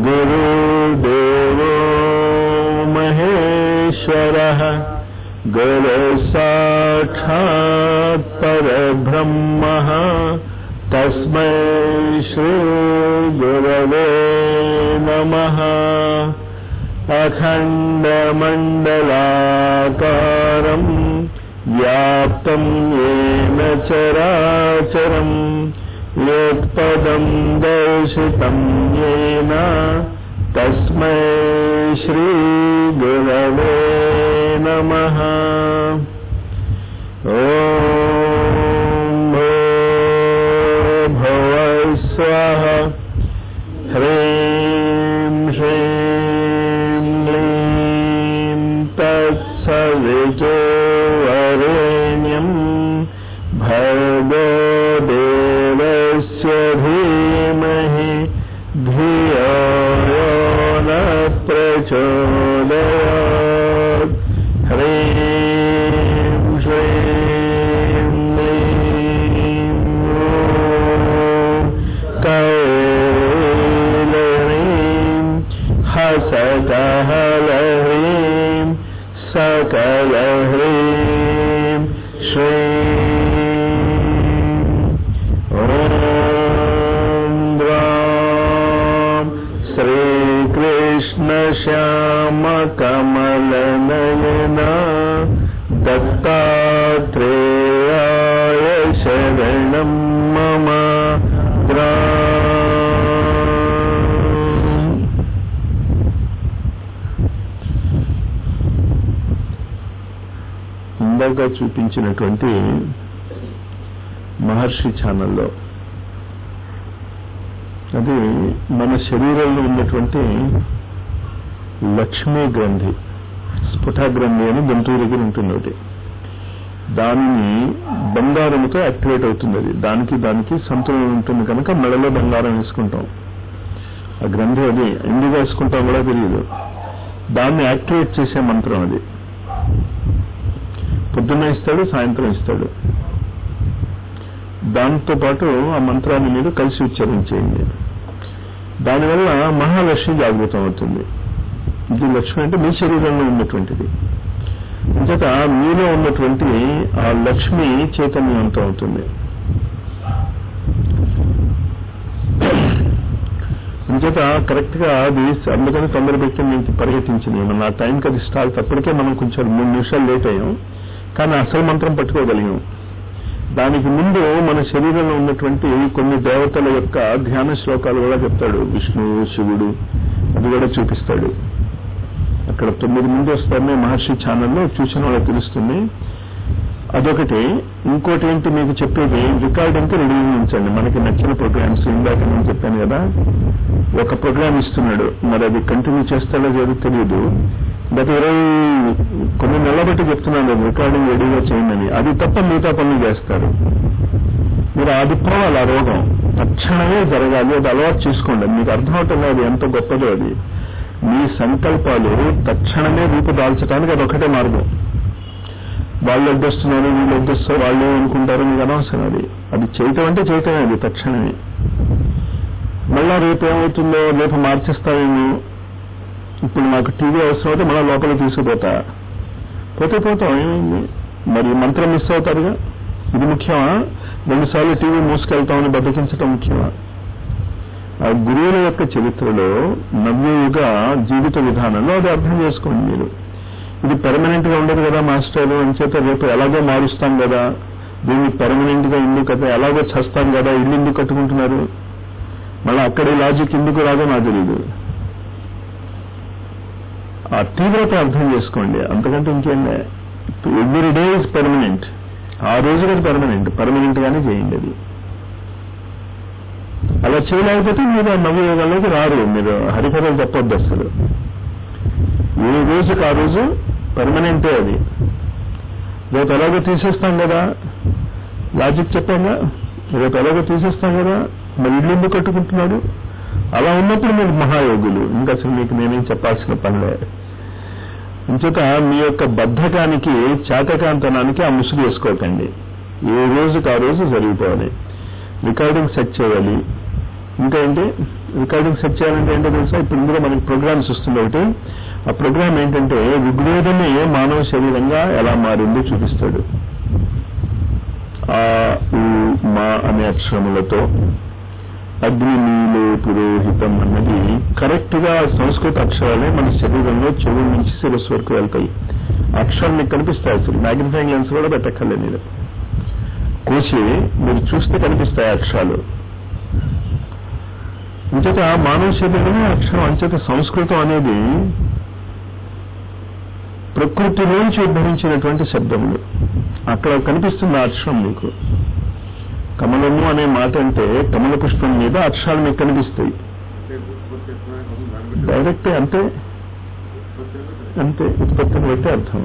गुरुदेवो महेश्वरः गुरुसाक्षात् परब्रह्मः तस्मै श्रीगुरवे नमः अखण्डमण्डलाकारम् व्याप्तं येन चराचरम् यत्पदं दर्शितं येन तस्मै श्रीगुरवे नमः ॐ भव स्वः ह्रीं श्रीं क्लीं तत्सवितो वरेण्यम् भर्गो देवस्य धीमहि धियो यो न प्रचोदयात् ह्रीं श्रीं क्लीं ॐ कैलह्रीं हसकहलह्रीं सकलह्रीं श्रीं ॐ द्वां श्रीकृष्णश्यामकमलनयना दत्तात्रेयाय शरणं मम द्रा ఇందాక చూపించినటువంటి మహర్షి ఛానల్లో అది మన శరీరంలో ఉన్నటువంటి లక్ష్మీ గ్రంథి స్ఫుట గ్రంథి అని గొంతు దగ్గర ఉంటుంది ఒకటి దానిని బంగారంతో యాక్టివేట్ అవుతుంది అది దానికి దానికి సంతులనం ఉంటుంది కనుక మెడలో బంగారం వేసుకుంటాం ఆ గ్రంథి అది ఎందుకు వేసుకుంటాం కూడా తెలియదు దాన్ని యాక్టివేట్ చేసే మంత్రం అది పొద్దున్న ఇస్తాడు సాయంత్రం ఇస్తాడు దాంతో పాటు ఆ మంత్రాన్ని మీరు కలిసి ఉచ్చరించేయండి దానివల్ల మహాలక్ష్మి జాగృతం అవుతుంది ఇది లక్ష్మి అంటే మీ శరీరంలో ఉన్నటువంటిది అంచేత మీలో ఉన్నటువంటి ఆ లక్ష్మి చైతన్యవంతం అవుతుంది అంచేత కరెక్ట్ గా అది అందుకని తొందర పెట్టి నేను పరిగెత్తించింది మన ఆ టైంకి అది స్టార్ట్ అప్పటికే మనం కొంచెం మూడు నిమిషాలు లేట్ అయ్యాం కానీ అసలు మంత్రం పట్టుకోగలిగాం దానికి ముందు మన శరీరంలో ఉన్నటువంటి కొన్ని దేవతల యొక్క ధ్యాన శ్లోకాలు కూడా చెప్తాడు విష్ణువు శివుడు అది కూడా చూపిస్తాడు అక్కడ తొమ్మిది మంది వస్తారనే మహర్షి ఛానల్లో చూసిన వాళ్ళకి తెలుస్తుంది అదొకటి ఇంకోటి ఏంటి మీకు చెప్పేది రికార్డింగ్కి రెడీ ఉంచండి మనకి నచ్చిన ప్రోగ్రామ్స్ ఇందాక నేను చెప్పాను కదా ఒక ప్రోగ్రామ్ ఇస్తున్నాడు మరి అది కంటిన్యూ చేస్తాడో లేదో తెలియదు గత ఇరవై కొన్ని నెలల బట్టి చెప్తున్నాను రికార్డింగ్ రెడీగా చేయండి అది తప్ప మిగతా పనులు చేస్తారు మీరు అది పోవాలి ఆ రోగం తక్షణమే జరగాలి అది అలవాటు చేసుకోండి మీకు అర్థమవుతుంది అది ఎంత గొప్పదో అది మీ సంకల్పాలు తక్షణమే రూపు దాల్చడానికి అది ఒకటే మార్గం వాళ్ళు వడ్డిస్తున్నారు వీళ్ళు వడ్డిస్తారు వాళ్ళు అనుకుంటారు మీకు అనవసరం అది అది చేయటం అంటే చేయటమే అది తక్షణమే మళ్ళా రేపు ఏమవుతుందో రేపు మార్చేస్తావేమో ఇప్పుడు నాకు టీవీ అవసరం అయితే మళ్ళీ లోపల తీసుకుపోతా పోతే పోతాం ఏమైంది మరి మంత్రం మిస్ అవుతారుగా ఇది ముఖ్యమా రెండుసార్లు టీవీ మూసుకెళ్తామని బతికించడం ముఖ్యమా ఆ గురువుల యొక్క చరిత్రలో నవ్యయుగ జీవిత విధానంలో అది అర్థం చేసుకోండి మీరు ఇది పెర్మనెంట్ గా ఉండదు కదా మాస్టర్ అని చేత రేపు ఎలాగో మారుస్తాం కదా దీన్ని పెర్మనెంట్ గా ఇల్లు కట్ట ఎలాగో చస్తాం కదా ఇల్లు ఎందుకు కట్టుకుంటున్నారు మళ్ళీ అక్కడ ఈ లాజిక్ ఎందుకు రాదో నాకు తెలియదు ఆ తీవ్రత అర్థం చేసుకోండి అంతకంటే ఇంకేం ఎవ్రీ డే ఇస్ పర్మనెంట్ ఆ రోజు కూడా పర్మనెంట్ పర్మనెంట్ గానే చేయండి అది అలా చేయలేకపోతే మీరు ఆ నవయోగాల్లోకి రారు మీరు హరికథలు చెప్పొద్దు అసలు ఏ రోజుకి ఆ రోజు పర్మనెంటే అది రేపు ఎలాగో తీసేస్తాం కదా లాజిక్ చెప్పాగా రేపు ఎలాగో తీసేస్తాం కదా మరి ఇల్లు ఎందుకు కట్టుకుంటున్నాడు అలా ఉన్నప్పుడు మీరు మహాయోగులు ఇంకా అసలు మీకు నేనేం చెప్పాల్సిన పనిలే ఇంచేత మీ యొక్క బద్ధకానికి చాతకాంతనానికి ఆ ముసుగు వేసుకోకండి ఏ రోజుకి ఆ రోజు జరిగిపోవాలి రికార్డింగ్ సెట్ చేయాలి ఇంకా ఏంటి రికార్డింగ్ సెట్ చేయాలంటే ఏంటో తెలుసా ఇప్పుడు ఇందులో మనకి ప్రోగ్రామ్స్ వస్తుంది ఒకటి ఆ ప్రోగ్రామ్ ఏంటంటే ఋగ్వేదమే మానవ శరీరంగా ఎలా మారిందో చూపిస్తాడు ఆ ఉ మా అనే అక్షరములతో అగ్ని నీలే పురోహితం అన్నది కరెక్ట్ గా సంస్కృత అక్షరాలే మన శరీరంలో చెవుల నుంచి శిరస్సు వరకు వెళ్తాయి అక్షరాలు మీకు కనిపిస్తాయి అసలు మ్యాగ్నిఫైయింగ్ లెన్స్ కూడా పెట్టక్కర్లేదు మీరు కోసి మీరు చూస్తే కనిపిస్తాయి అక్షరాలు అంచేత మానవ శరీరమే అక్షరం అంచేత సంస్కృతం అనేది ప్రకృతిలోంచి ఉద్భవించినటువంటి శబ్దములు అక్కడ కనిపిస్తుంది ఆ అక్షరం మీకు కమలము అనే మాట అంటే కమల పుష్పం మీద అక్షరాలు మీకు కనిపిస్తాయి డైరెక్ట్ అంతే అంతే ఉత్పత్తిని బట్టి అర్థం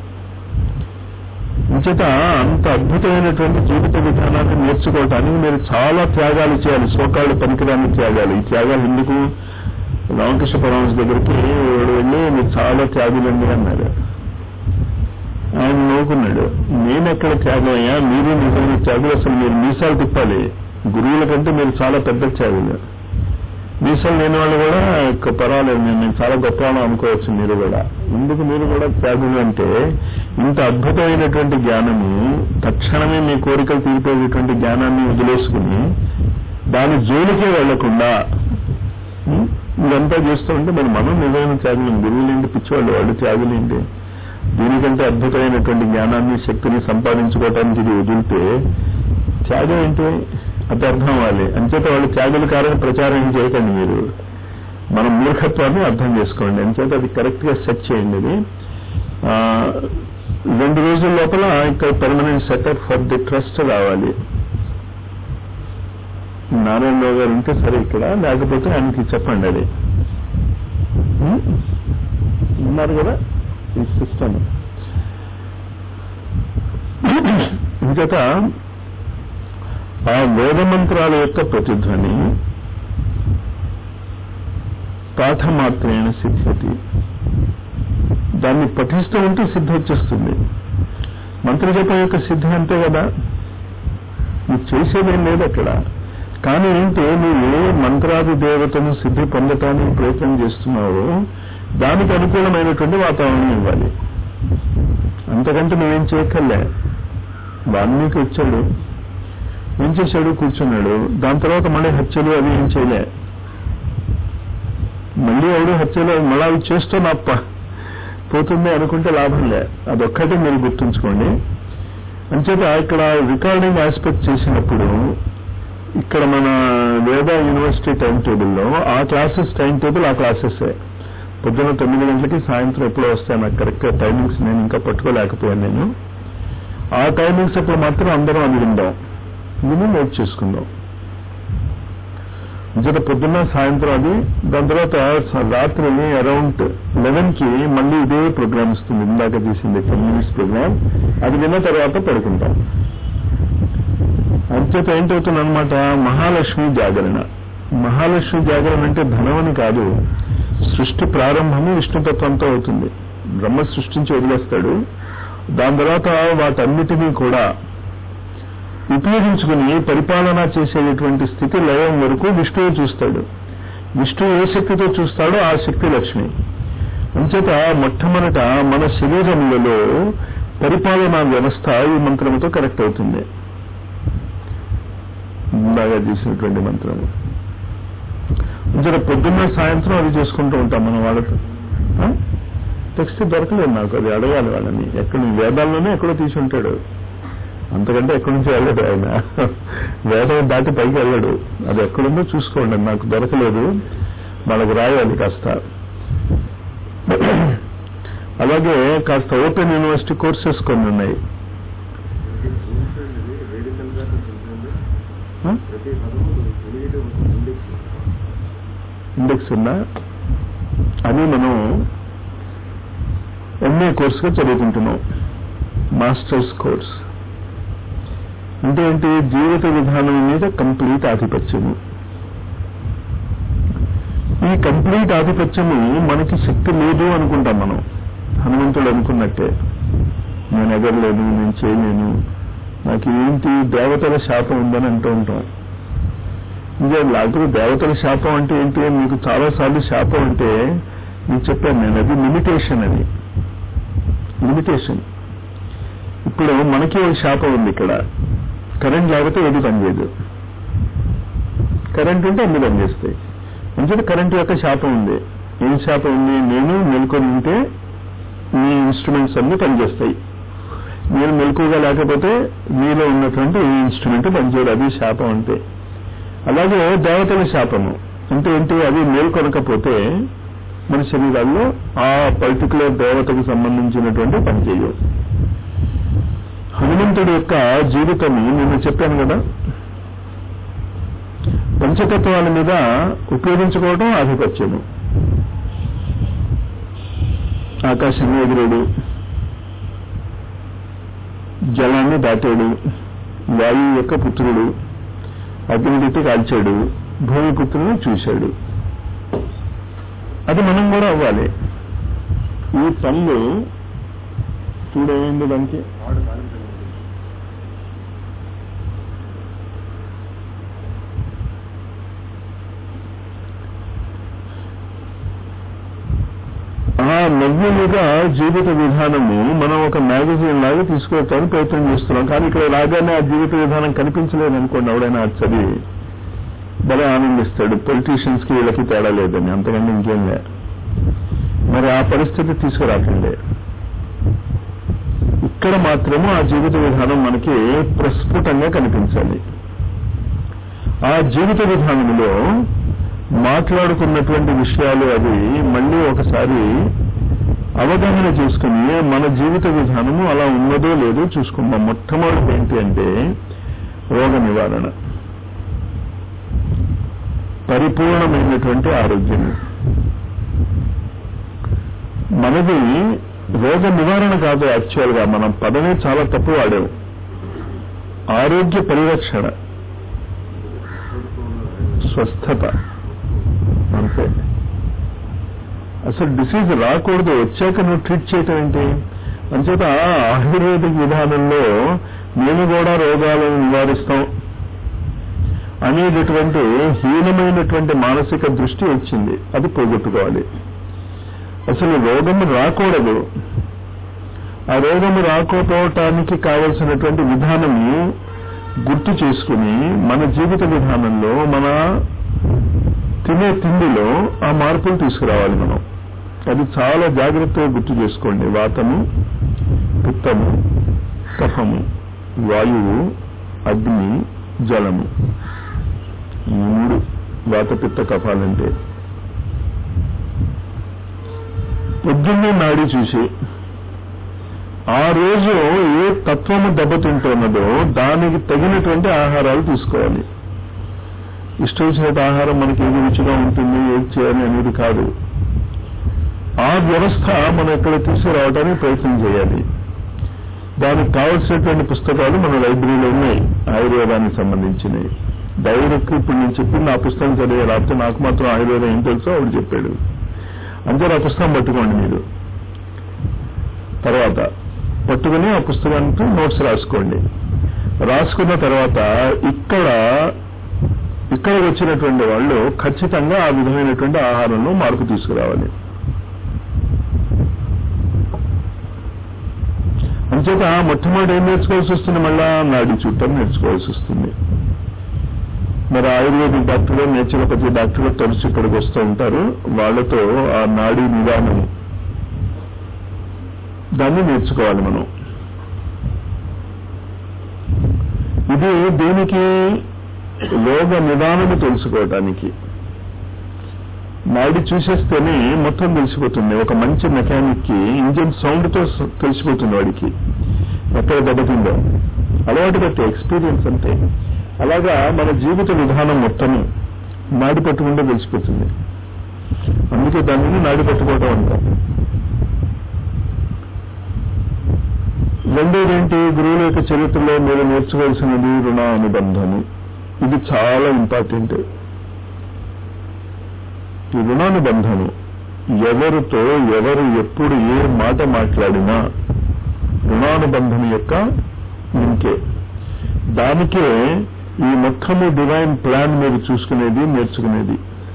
అంచేత అంత అద్భుతమైనటువంటి జీవిత విధానాన్ని నేర్చుకోవటానికి మీరు చాలా త్యాగాలు చేయాలి సోకాళ్ళు పనికిరాని త్యాగాలు ఈ త్యాగాలు ఎందుకు రామకృష్ణ పరమహంస దగ్గరికి వాడు వెళ్ళి మీరు చాలా త్యాగులండి అన్నారు ఆయన నవ్వుకున్నాడు నేను ఎక్కడ త్యాగం అయ్యా మీరు నిజమైన త్యాగులు అసలు మీరు మీసాలు తిప్పాలి గురువుల కంటే మీరు చాలా పెద్ద త్యాగులు మీసాలు లేని వాళ్ళు కూడా ఇక పర్వాలేదు నేను నేను చాలా గొప్పవాళ్ళం అనుకోవచ్చు మీరు కూడా ఎందుకు మీరు కూడా త్యాగులు అంటే ఇంత అద్భుతమైనటువంటి జ్ఞానము తక్షణమే మీ కోరికలు తీరిపోయేటువంటి జ్ఞానాన్ని వదిలేసుకుని దాని జోలికే వెళ్లకుండా ఉం? ఇదంతా చేస్తూ ఉంటే మరి మనం నిజమైన త్యాగులు గురువులేంటి పిచ్చివాళ్ళు వాళ్ళు త్యాగులేంటి దీనికంటే అద్భుతమైనటువంటి జ్ఞానాన్ని శక్తిని సంపాదించుకోవటానికి ఇది వదిలితే త్యాగం ఏంటి అది అర్థం అవ్వాలి అంచేత వాళ్ళు త్యాగుల కారణం ప్రచారం చేయకండి మీరు మన మూర్ఖత్వాన్ని అర్థం చేసుకోండి అంచేత అది కరెక్ట్ గా సెట్ చేయండి అది ఆ, రెండు రోజుల లోపల ఇక్కడ permanent setup for the trust రావాలి నారాయణరావు గారు ఉంటే సరే ఇక్కడ లేకపోతే ఆయనకి చెప్పండి అది ఉం? ఉన్నారు కదా ఈ సిస్టమ్ ఇంకట ఆ వేదమంత్రాల యొక్క ప్రతిధ్వని పాఠమాత్రేణ సిద్ధ్యతి దాన్ని పఠిస్తూ ఉంటే సిద్ధి వచ్చేస్తుంది మంత్రజపం యొక్క సిద్ధి అంతే కదా నువ్వు చేసేదేం లేదు అక్కడ కానీ ఏంటి నువ్వు ఏ మంత్రాది దేవతను సిద్ధి పొందటానికి ప్రయత్నం చేస్తున్నావో దానికి అనుకూలమైనటువంటి వాతావరణం ఇవ్వాలి అంతకంటే నువ్వేం చేయక్కర్లే వాల్మీకి వచ్చాడు ఏం చేశాడు కూర్చున్నాడు దాని తర్వాత మళ్ళీ హత్యలు అవి ఏం చేయలే మళ్ళీ ఎవడు హత్యలు మళ్ళీ అవి చేస్తున్నప్ప పోతుంది అనుకుంటే లాభం లే అదొక్కటే మీరు గుర్తుంచుకోండి అంచేత ఇక్కడ రికార్డింగ్ ఆస్పెక్ట్ చేసినప్పుడు ఇక్కడ మన వేద యూనివర్సిటీ టైం టేబుల్లో ఆ క్లాసెస్ టైం టేబుల్ ఆ క్లాసెసే పొద్దున్న తొమ్మిది గంటలకి సాయంత్రం ఎప్పుడో వస్తాయి నాకు కరెక్ట్గా టైమింగ్స్ నేను ఇంకా పట్టుకోలేకపోయాను నేను ఆ టైమింగ్స్ అప్పుడు మాత్రం అందరం అది విందాం విని నోట్ చేసుకుందాం జత పొద్దున్న సాయంత్రం అది దాని తర్వాత స- రాత్రి అరౌండ్ లెవెన్ కి మళ్ళీ ఇదే ప్రోగ్రామ్ ఇస్తుంది ఇందాక తీసింది టెన్ మినిట్స్ ప్రోగ్రామ్ అది విన్న తర్వాత పడుకుంటాం అంచేత ఏంటవుతుంది అనమాట మహాలక్ష్మి జాగరణ మహాలక్ష్మి జాగరణ అంటే ధనం అని కాదు సృష్టి ప్రారంభము విష్ణుతత్వంతో అవుతుంది బ్రహ్మ సృష్టించి వదిలేస్తాడు దాని తర్వాత వాటన్నిటినీ కూడా ఉపయోగించుకుని పరిపాలన చేసేటటువంటి స్థితి లయం వరకు విష్ణువు చూస్తాడు విష్ణువు ఏ శక్తితో చూస్తాడో ఆ శక్తి లక్ష్మి అంచేత మొట్టమొదట మన శరీరములలో పరిపాలనా వ్యవస్థ ఈ మంత్రముతో కరెక్ట్ అవుతుంది బాగా చేసినటువంటి మంత్రము అంచేత పొద్దున్న సాయంత్రం అది చేసుకుంటూ ఉంటాం మనం వాళ్ళతో ఆ? టెక్స్ట్ దొరకలేదు నాకు అది అడగాలి వాళ్ళని ఎక్కడ వేదాల్లోనే ఎక్కడో తీసి ఉంటాడు అంతకంటే ఎక్కడి నుంచి వెళ్ళడు ఆయన వేదం దాటి పైకి వెళ్ళడు అది ఎక్కడుందో చూసుకోండి నాకు దొరకలేదు మనకు రాయాలి కాస్త అలాగే కాస్త ఓపెన్ యూనివర్సిటీ కోర్సెస్ కొన్ని ఉన్నాయి ఆ? ఇండెక్స్ ఉందా అది మనం ఎంఏ కోర్సుగా చదువుకుంటున్నాం మాస్టర్స్ కోర్స్ అంటే ఏంటి జీవిత విధానం మీద కంప్లీట్ ఆధిపత్యము ఈ కంప్లీట్ ఆధిపత్యము మనకి శక్తి లేదు అనుకుంటాం మనం హనుమంతుడు అనుకున్నట్టే నేను ఎగరలేను నేను చేయలేను నాకు ఏంటి దేవతల శాపం ఉందని అంటూ ఉంటాం ఇంకా లేకపోతే దేవతల శాపం అంటే ఏంటి మీకు చాలా సార్లు శాపం అంటే మీకు చెప్పాను నేను అది లిమిటేషన్ అది లిమిటేషన్ ఇప్పుడు మనకి ఒక శాపం ఉంది ఇక్కడ కరెంట్ లేకపోతే ఏది పనిచేయదు కరెంట్ ఉంటే అన్ని పనిచేస్తాయి మంచిది కరెంట్ యొక్క శాపం ఉంది ఏం శాపం ఉంది నేను మెలుకొని ఉంటే మీ ఇన్స్ట్రుమెంట్స్ అన్ని పనిచేస్తాయి నేను మెలకుగా లేకపోతే మీలో ఉన్నటువంటి ఈ ఇన్స్ట్రుమెంట్ పనిచేయదు అది శాపం అంటే అలాగే దేవతల శాపము అంటే ఏంటి అది మేల్కొనకపోతే మన శరీరాల్లో ఆ పర్టికులర్ దేవతకు సంబంధించినటువంటి పని చేయవు హనుమంతుడి యొక్క జీవితము నేను చెప్పాను కదా పంచతత్వాల మీద ఉపయోగించుకోవడం ఆధిపత్యము ఆకాశంలో ఎగిరాడు జలాన్ని దాటాడు వాయువు యొక్క పుత్రుడు అగ్నిడితో కాల్చాడు భూమిపుత్రుని చూశాడు అది మనం కూడా అవ్వాలి ఈ పనులు చూడేమైంది దానికి ఆ నవ్వులుగా జీవిత విధానము మనం ఒక మ్యాగజైన్ లాగా తీసుకెళ్తామని ప్రయత్నం చేస్తున్నాం కానీ ఇక్కడ రాగానే ఆ జీవిత విధానం కనిపించలేదు అనుకోండి ఎవడైనా అది చదివి భలే ఆనందిస్తాడు పొలిటీషియన్స్ కి వీళ్ళకి తేడా లేదని అంతకంటే ఇంకేం లే మరి ఆ పరిస్థితి తీసుకురాకండి ఇక్కడ మాత్రము ఆ జీవిత విధానం మనకి ప్రస్ఫుటంగా కనిపించాలి ఆ జీవిత విధానంలో మాట్లాడుకున్నటువంటి విషయాలు అవి మళ్ళీ ఒకసారి అవగాహన చేసుకుని మన జీవిత విధానము అలా ఉన్నదో లేదో చూసుకుందాం మొట్టమొదటి ఏంటి అంటే రోగ నివారణ పరిపూర్ణమైనటువంటి ఆరోగ్యం మనది రోగ నివారణ కాదు యాక్చువల్ గా మనం పదమే చాలా తప్పు వాడాం ఆరోగ్య పరిరక్షణ స్వస్థత అంతే అసలు డిసీజ్ రాకూడదు వచ్చాక నువ్వు ట్రీట్ చేయటం ఏంటి అంచేత ఆయుర్వేదిక్ విధానంలో మేము కూడా రోగాలను నివారిస్తాం అనేటటువంటి హీనమైనటువంటి మానసిక దృష్టి వచ్చింది అది పోగొట్టుకోవాలి అసలు రోగము రాకూడదు ఆ రోగము రాకపోవటానికి కావలసినటువంటి విధానము గుర్తు చేసుకుని మన జీవిత విధానంలో మన తినే తిండిలో ఆ మార్పులు తీసుకురావాలి మనం అది చాలా జాగ్రత్తగా గుర్తు చేసుకోండి వాతము పిత్తము కఫము వాయువు అగ్ని జలము ఈ మూడు వాత పిత్త కఫాలంటే పొద్దున్నే నాడి చూసి ఆ రోజు ఏ తత్వము దెబ్బతింటున్నదో దానికి తగినటువంటి ఆహారాలు తీసుకోవాలి ఇష్టం వచ్చినట్టు ఆహారం మనకి ఏది రుచిగా ఉంటుంది ఏది చేయాలి అనేది కాదు ఆ వ్యవస్థ మనం ఇక్కడ తీసుకురావడానికి ప్రయత్నం చేయాలి దానికి కావలసినటువంటి పుస్తకాలు మన లైబ్రరీలో ఉన్నాయి ఆయుర్వేదానికి సంబంధించినవి డైరెక్ట్ ఇప్పుడు నేను చెప్పింది ఆ పుస్తకం చదివే లేకపోతే నాకు మాత్రం ఆయుర్వేదం ఏం తెలుసో ఆవిడ చెప్పాడు అంతే ఆ పుస్తకం పట్టుకోండి మీరు తర్వాత పట్టుకుని ఆ పుస్తకానికి నోట్స్ రాసుకోండి రాసుకున్న తర్వాత ఇక్కడ ఇక్కడ వచ్చినటువంటి వాళ్ళు ఖచ్చితంగా ఆ విధమైనటువంటి ఆహారంలో మార్పు తీసుకురావాలి అంచేత మొట్టమొదటి ఏం నేర్చుకోవాల్సి వస్తుంది మళ్ళా నాడి చుట్టం నేర్చుకోవాల్సి వస్తుంది మరి ఆయుర్వేదిక్ డాక్టర్లు నేచురోపతి డాక్టర్లు తరచు ఇక్కడికి వస్తూ ఉంటారు వాళ్ళతో ఆ నాడీ నిదానం దాన్ని నేర్చుకోవాలి మనం ఇది దీనికి రోగ నిదానము తెలుసుకోవటానికి నాడి చూసేస్తేనే మొత్తం తెలిసిపోతుంది ఒక మంచి మెకానిక్ కి ఇంజిన్ సౌండ్ తో స- తెలిసిపోతుంది వాడికి ఎక్కడ దెబ్బతిందో అలవాటు పట్టే ఎక్స్పీరియన్స్ అంతే అలాగా మన జీవిత విధానం మొత్తము నాడి పట్టుకుంటే తెలిసిపోతుంది అందుకే దానిని నాడి పట్టుకోవడం అంటాం రెండోది ఏంటి గురువుల యొక్క చరిత్రలో మీరు నేర్చుకోవాల్సినది రుణ అనుబంధము ఇది చాలా ఇంపార్టెంట్ ఈ రుణానుబంధము ఎవరితో ఎవరు ఎప్పుడు ఏ మాట మాట్లాడినా రుణానుబంధం యొక్క లింకే దానికే ఈ మొత్తము డివైన్ ప్లాన్ మీరు చూసుకునేది నేర్చుకునేది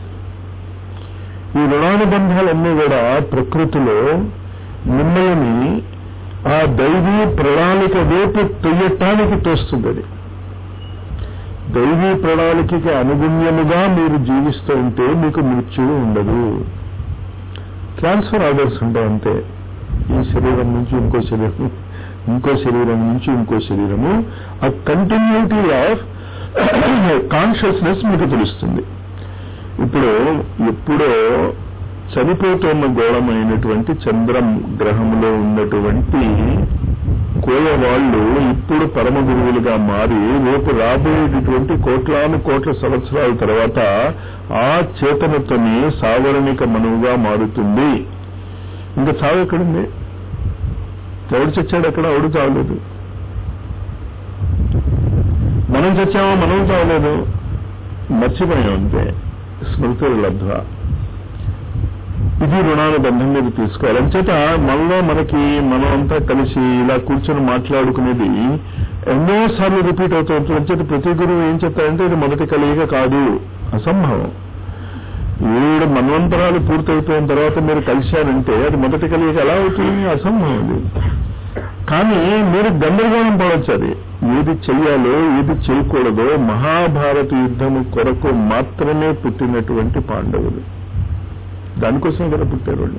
ఈ రుణానుబంధాలన్నీ కూడా ప్రకృతిలో మిమ్మల్ని ఆ దైవీ ప్రణాళిక వైపు తొయ్యటానికి తోస్తుంది అది దైవీ ప్రణాళికకి అనుగుణ్యముగా మీరు జీవిస్తూ ఉంటే మీకు మృత్యువు ఉండదు ట్రాన్స్ఫర్ ఆర్డర్స్ ఉంటాయి అంతే ఈ శరీరం నుంచి ఇంకో శరీరం ఇంకో శరీరం నుంచి ఇంకో శరీరము ఆ కంటిన్యూటీ ఆఫ్ కాన్షియస్నెస్ మీకు తెలుస్తుంది ఇప్పుడు ఎప్పుడో చనిపోతున్న గోళమైనటువంటి చంద్రం గ్రహంలో ఉన్నటువంటి కోయ వాళ్ళు ఇప్పుడు పరమ గురువులుగా మారి రేపు రాబోయేటటువంటి కోట్లాను కోట్ల సంవత్సరాల తర్వాత ఆ చేతనతోని సావరణిక మనువుగా మారుతుంది ఇంకా చావు ఎక్కడుంది ఎవడు చచ్చాడు అక్కడ ఎవడు చావలేదు మనం చచ్చామో మనం చావలేదు మర్చిపోయాం అంతే స్మృతులు లబ్ధ ఇది రుణానుబంధం మీద తీసుకోవాలి అంచేత మనలో మనకి మనం అంతా కలిసి ఇలా కూర్చొని మాట్లాడుకునేది ఎన్నోసార్లు రిపీట్ అవుతూ ఉంటుంది అంచేత ప్రతి గురువు ఏం చెప్తారంటే ఇది మొదటి కలియిక కాదు అసంభవం ఏడు మన్వంతరాలు పూర్తయిపోయిన తర్వాత మీరు కలిశారంటే అది మొదటి కలియిక ఎలా అవుతుంది అసంభవం అది కానీ మీరు గందరగోళం పడవచ్చు అది ఏది చెయ్యాలో ఏది చేయకూడదో మహాభారత యుద్ధము కొరకు మాత్రమే పుట్టినటువంటి పాండవులు దానికోసం కదా పుట్టారు వాళ్ళు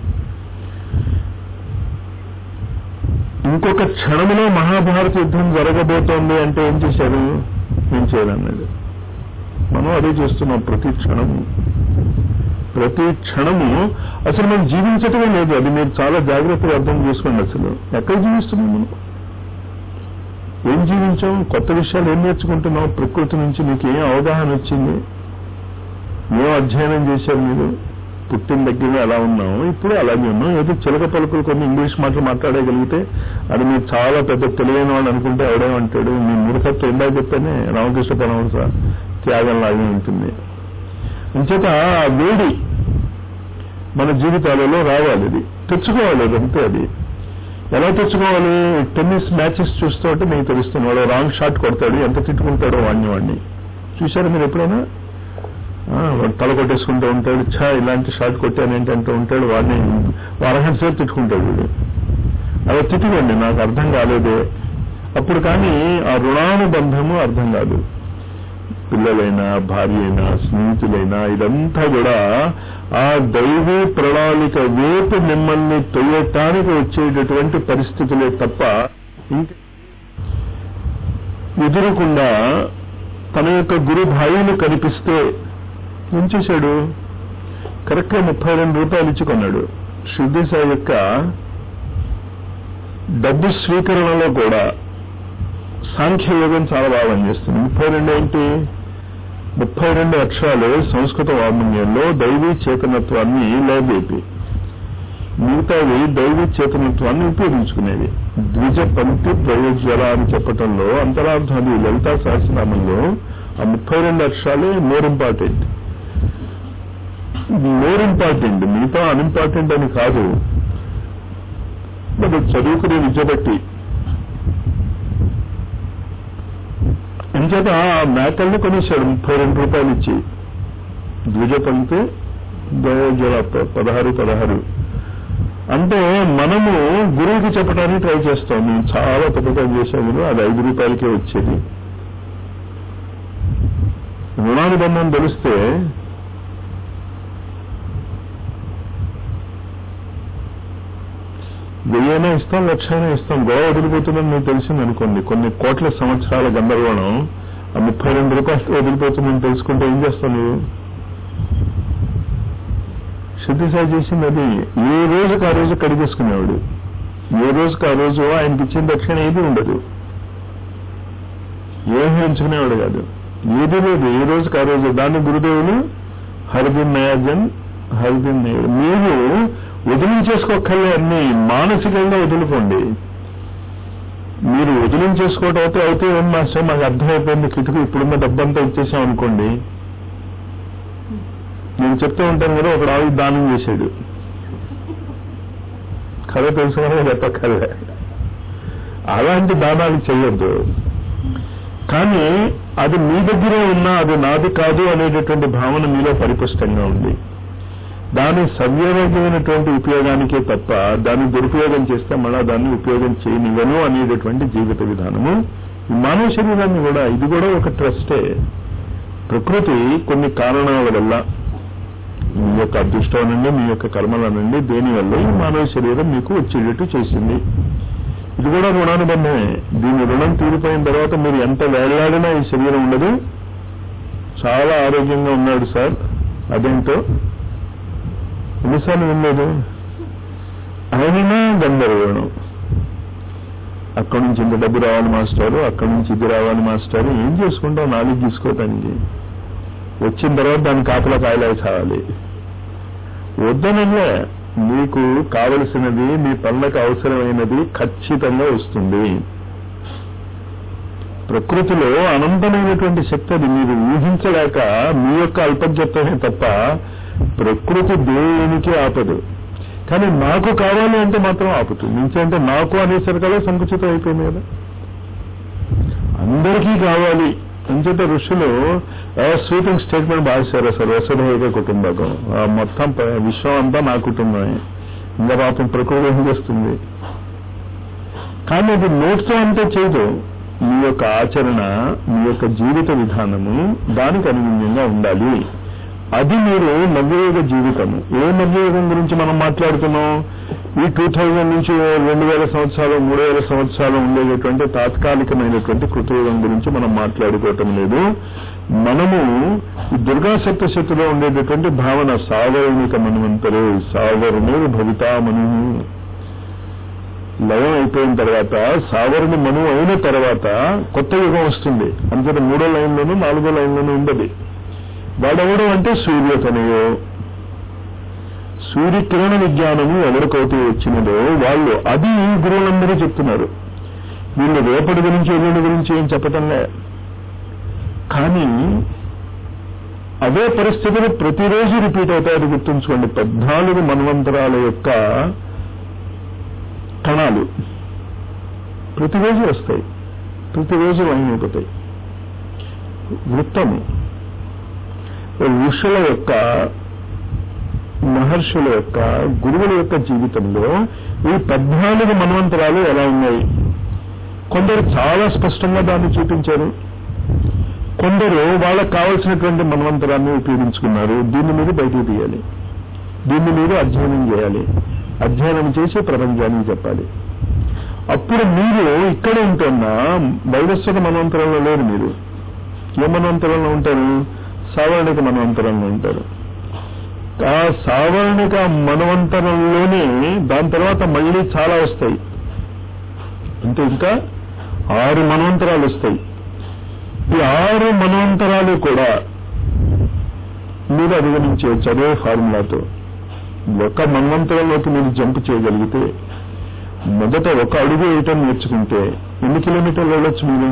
ఇంకొక క్షణంలో మహాభారత యుద్ధం జరగబోతోంది అంటే ఏం చేశారు ఏం చేయాలన్నాడు మనం అదే చేస్తున్నాం ప్రతి క్షణము ప్రతి క్షణము అసలు మనం జీవించటమే లేదు అది మీరు చాలా జాగ్రత్తగా అర్థం చేసుకోండి అసలు ఎక్కడ జీవిస్తున్నాం మనం ఏం జీవించాం కొత్త విషయాలు ఏం నేర్చుకుంటున్నాం ప్రకృతి నుంచి మీకు ఏం అవగాహన వచ్చింది ఏం అధ్యయనం చేశారు మీరు పుట్టిన దగ్గర ఎలా ఉన్నాం ఇప్పుడు అలాగే ఉన్నాం ఏదో చిలక పలుకులు కొన్ని ఇంగ్లీష్ మాటలు మాట్లాడగలిగితే అది మీరు చాలా పెద్ద తెలియని వాళ్ళు అనుకుంటే ఎవడేమంటాడు మీ మూర్ఖత్వం ఇందా చెప్పానే రామకృష్ణ పరమహంస త్యాగం లాగే ఉంటుంది అంచేత ఆ వేడి మన జీవితాలలో రావాలి అది తెచ్చుకోవాలి అది అంతే అది ఎలా తెచ్చుకోవాలి టెన్నిస్ మ్యాచెస్ చూస్తూ ఉంటే మీకు తెలుస్తుంది వాడు రాంగ్ షాట్ కొడతాడు ఎంత తిట్టుకుంటాడో వాడిని వాడిని చూశారా మీరు ఎప్పుడైనా ఆ, వాడు తల కొట్టేసుకుంటూ ఉంటాడు ఛా ఇలాంటి షాట్ కొట్టాను ఏంటంటూ ఉంటాడు వాడిని అరగంట సేపు తిట్టుకుంటాడు వీడు అలా తిట్టుకోండి నాకు అర్థం కాలేదే అప్పుడు కానీ ఆ రుణానుబంధము అర్థం కాదు పిల్లలైనా భార్య అయినా స్నేహితులైనా ఇదంతా కూడా ఆ దైవీ ప్రణాళిక వైపు మిమ్మల్ని తొయ్యటానికి వచ్చేటటువంటి పరిస్థితులే తప్ప ఇంక ఎదురకుండా తన యొక్క గురు భాయిని కనిపిస్తే ఏం చేశాడు కరెక్ట్గా ముప్పై రెండు రూపాయలు ఇచ్చి కొన్నాడు శుద్ధి సాయి యొక్క డబ్బు స్వీకరణలో కూడా సాంఖ్యయోగం చాలా బాగా పనిచేస్తుంది ముప్పై రెండు ఏంటి ముప్పై రెండు అక్షరాలు సంస్కృత వాంగ్మయంలో దైవీ చేతనత్వాన్ని లేవేపి మిగతావి దైవీ చేతనత్వాన్ని ఉపయోగించుకునేవి ద్విజ పంక్తి ప్రయోజ్వల అని చెప్పటంలో అంతరార్థాలు లలితా సహస్రనామంలో ఆ ముప్పై రెండు అక్షరాలే మోర్ ఇంపార్టెంట్ మోర్ ఇంపార్టెంట్ మిగతా అన్ఇంపార్టెంట్ అని కాదు మరి చదువుకునే విద్య బట్టి ఇంచేత ఆ మేకల్ని కొనేశాడు ముప్పై రెండు రూపాయలు ఇచ్చి ద్విజ పంక్తి దయోజల పదహారు పదహారు అంటే మనము గురువుకి చెప్పడానికి ట్రై చేస్తాం మేము చాలా పథకం చేశాము అది ఐదు రూపాయలకే వచ్చేది రుణానుబంధం తెలిస్తే వెయ్యైనా ఇస్తాం లక్షైనా ఇస్తాం గోవా వదిలిపోతుందని మీకు తెలిసింది అనుకోండి కొన్ని కోట్ల సంవత్సరాల గందరగోళం ఆ ముప్పై రెండు రూపాయలతో వదిలిపోతుందని తెలుసుకుంటే ఏం చేస్తావు నువ్వు శుద్ధిసాయి చేసింది అది ఏ రోజుకి ఆ రోజు కడిగేసుకునేవాడు ఏ రోజుకి ఆ రోజు ఆయనకి ఇచ్చిన దక్షిణ ఏది ఉండదు ఏమీ ఉంచుకునేవాడు కాదు ఏది లేదు ఏ రోజుకి ఆ రోజు దాన్ని గురుదేవులు హరిదిన్ నయాజన్ హరిదిన్ నయాజన్ మీరు వదిలించేసుకోకర్లే అన్ని మానసికంగా వదులుకోండి మీరు వదిలించేసుకోవటం అయితే అయితే ఏం మాస్టర్ మాకు అర్థమైపోయింది కిటుకు ఇప్పుడున్న డబ్బంతా ఇచ్చేసాం అనుకోండి నేను చెప్తూ ఉంటాను కదా ఒక ఆవిడ దానం చేశాడు కథ తెలుసుకునే చెప్పక్కర్లే అలాంటి దానాలు చేయొద్దు కానీ అది మీ దగ్గరే ఉన్నా అది నాది కాదు అనేటటువంటి భావన మీలో పరిపుష్టంగా ఉంది దాని సవ్యమైనటువంటి ఉపయోగానికే తప్ప దాన్ని దురుపయోగం చేస్తే మళ్ళా దాన్ని ఉపయోగం చేయనివ్వను అనేటటువంటి జీవిత విధానము ఈ మానవ శరీరాన్ని కూడా ఇది కూడా ఒక ట్రస్టే ప్రకృతి కొన్ని కారణాల వల్ల మీ యొక్క అదృష్టం అనండి మీ యొక్క కర్మలు అనండి దేని వల్ల ఈ మానవ శరీరం మీకు వచ్చేటట్టు చేసింది ఇది కూడా రుణానుబంధమే దీని రుణం తీరిపోయిన తర్వాత మీరు ఎంత వేలాడినా ఈ శరీరం ఉండదు చాలా ఆరోగ్యంగా ఉన్నాడు సార్ అదేంటో ఎన్నిసార్లు వినలేదు ఆయననా గందరగోళం అక్కడి నుంచి ఇంత డబ్బు రావాలి మాస్టారు అక్కడి నుంచి ఇది రావాలి మాస్టారు ఏం చేసుకుంటావు నాలుగు తీసుకోవటానికి వచ్చిన తర్వాత దాన్ని కాపలా కాయలే చావాలి వద్దనలే మీకు కావలసినది మీ పనులకు అవసరమైనది ఖచ్చితంగా వస్తుంది ప్రకృతిలో అనంతమైనటువంటి శక్తి అది మీరు ఊహించలేక మీ యొక్క అల్పజ్ఞత్వమే తప్ప ప్రకృతి దేనికి ఆపదు కానీ నాకు కావాలి అంటే మాత్రం ఆపుతుంది నుంచంటే నాకు అనేసరికల్లా సంకుచితం అయిపోయింది కదా అందరికీ కావాలి అంచేత ఋషులు స్వీపింగ్ స్టేట్మెంట్ బాగాశారు అసలు వసుధైక కుటుంబకం ఆ మొత్తం ప- విశ్వం అంతా నా కుటుంబమే ఇంకా పాపం ప్రకృతి ఏం చేస్తుంది కానీ అది నోట్తో అంతే చేయదు మీ యొక్క ఆచరణ మీ యొక్క జీవిత విధానము దానికి అనుగుణ్యంగా ఉండాలి అది మీరు నవ్యయుగ జీవితము ఏ నవ్యయుగం గురించి మనం మాట్లాడుతున్నాం ఈ టూ థౌజండ్ నుంచి రెండు వేల సంవత్సరాలు మూడు వేల సంవత్సరాలు ఉండేటటువంటి తాత్కాలికమైనటువంటి కృతయుగం గురించి మనం మాట్లాడుకోవటం లేదు మనము ఈ దుర్గా సప్తశతిలో ఉండేటటువంటి భావన సావరణిక మనువంతరు సావరణురు భవితామను లయం అయిపోయిన తర్వాత సావరణి మను అయిన తర్వాత కొత్త యుగం వస్తుంది అంతేత మూడో లైన్లోనూ నాలుగో లైన్లోనూ ఉండదు వాడెవడు అంటే సూర్యతనయో సూర్యకిరణ విజ్ఞానము ఎవరికైతే వచ్చినదో వాళ్ళు అది ఈ గురువులందరూ చెప్తున్నారు వీళ్ళు రేపటి గురించి ఎల్లుండి గురించి ఏం చెప్పటంలే కానీ అదే పరిస్థితులు ప్రతిరోజు రిపీట్ అవుతాయని గుర్తుంచుకోండి పద్నాలుగు మన్వంతరాల యొక్క కణాలు ప్రతిరోజు వస్తాయి ప్రతిరోజు లైన్ అయిపోతాయి వృత్తము ఋషుల యొక్క మహర్షుల యొక్క గురువుల యొక్క జీవితంలో ఈ పద్నాలుగు మన్వంతరాలు ఎలా ఉన్నాయి కొందరు చాలా స్పష్టంగా దాన్ని చూపించారు కొందరు వాళ్ళకు కావలసినటువంటి మన్వంతరాన్ని ఉపయోగించుకున్నారు దీన్ని మీరు బయటికి తీయాలి దీన్ని మీరు అధ్యయనం చేయాలి అధ్యయనం చేసి ప్రపంచానికి చెప్పాలి అప్పుడు మీరు ఇక్కడ ఉంటున్న వైవస్వత మన్వంతరంలో లేరు మీరు ఏ మన్వంతరంలో ఉంటారు సావర్ణిక మన్వంతరంలో ఉంటారు ఆ సావర్ణిక మనవంతరంలోనే దాని తర్వాత మళ్ళీ చాలా వస్తాయి అంటే ఇంకా ఆరు మనవంతరాలు వస్తాయి ఈ ఆరు మనవంతరాలు కూడా మీరు అధిగమించవచ్చు అదే ఫార్ములాతో ఒక మన్వంతరంలోకి మీరు జంప్ చేయగలిగితే మొదట ఒక అడుగు వేయటం నేర్చుకుంటే ఎన్ని కిలోమీటర్లు వెళ్ళొచ్చు మీరు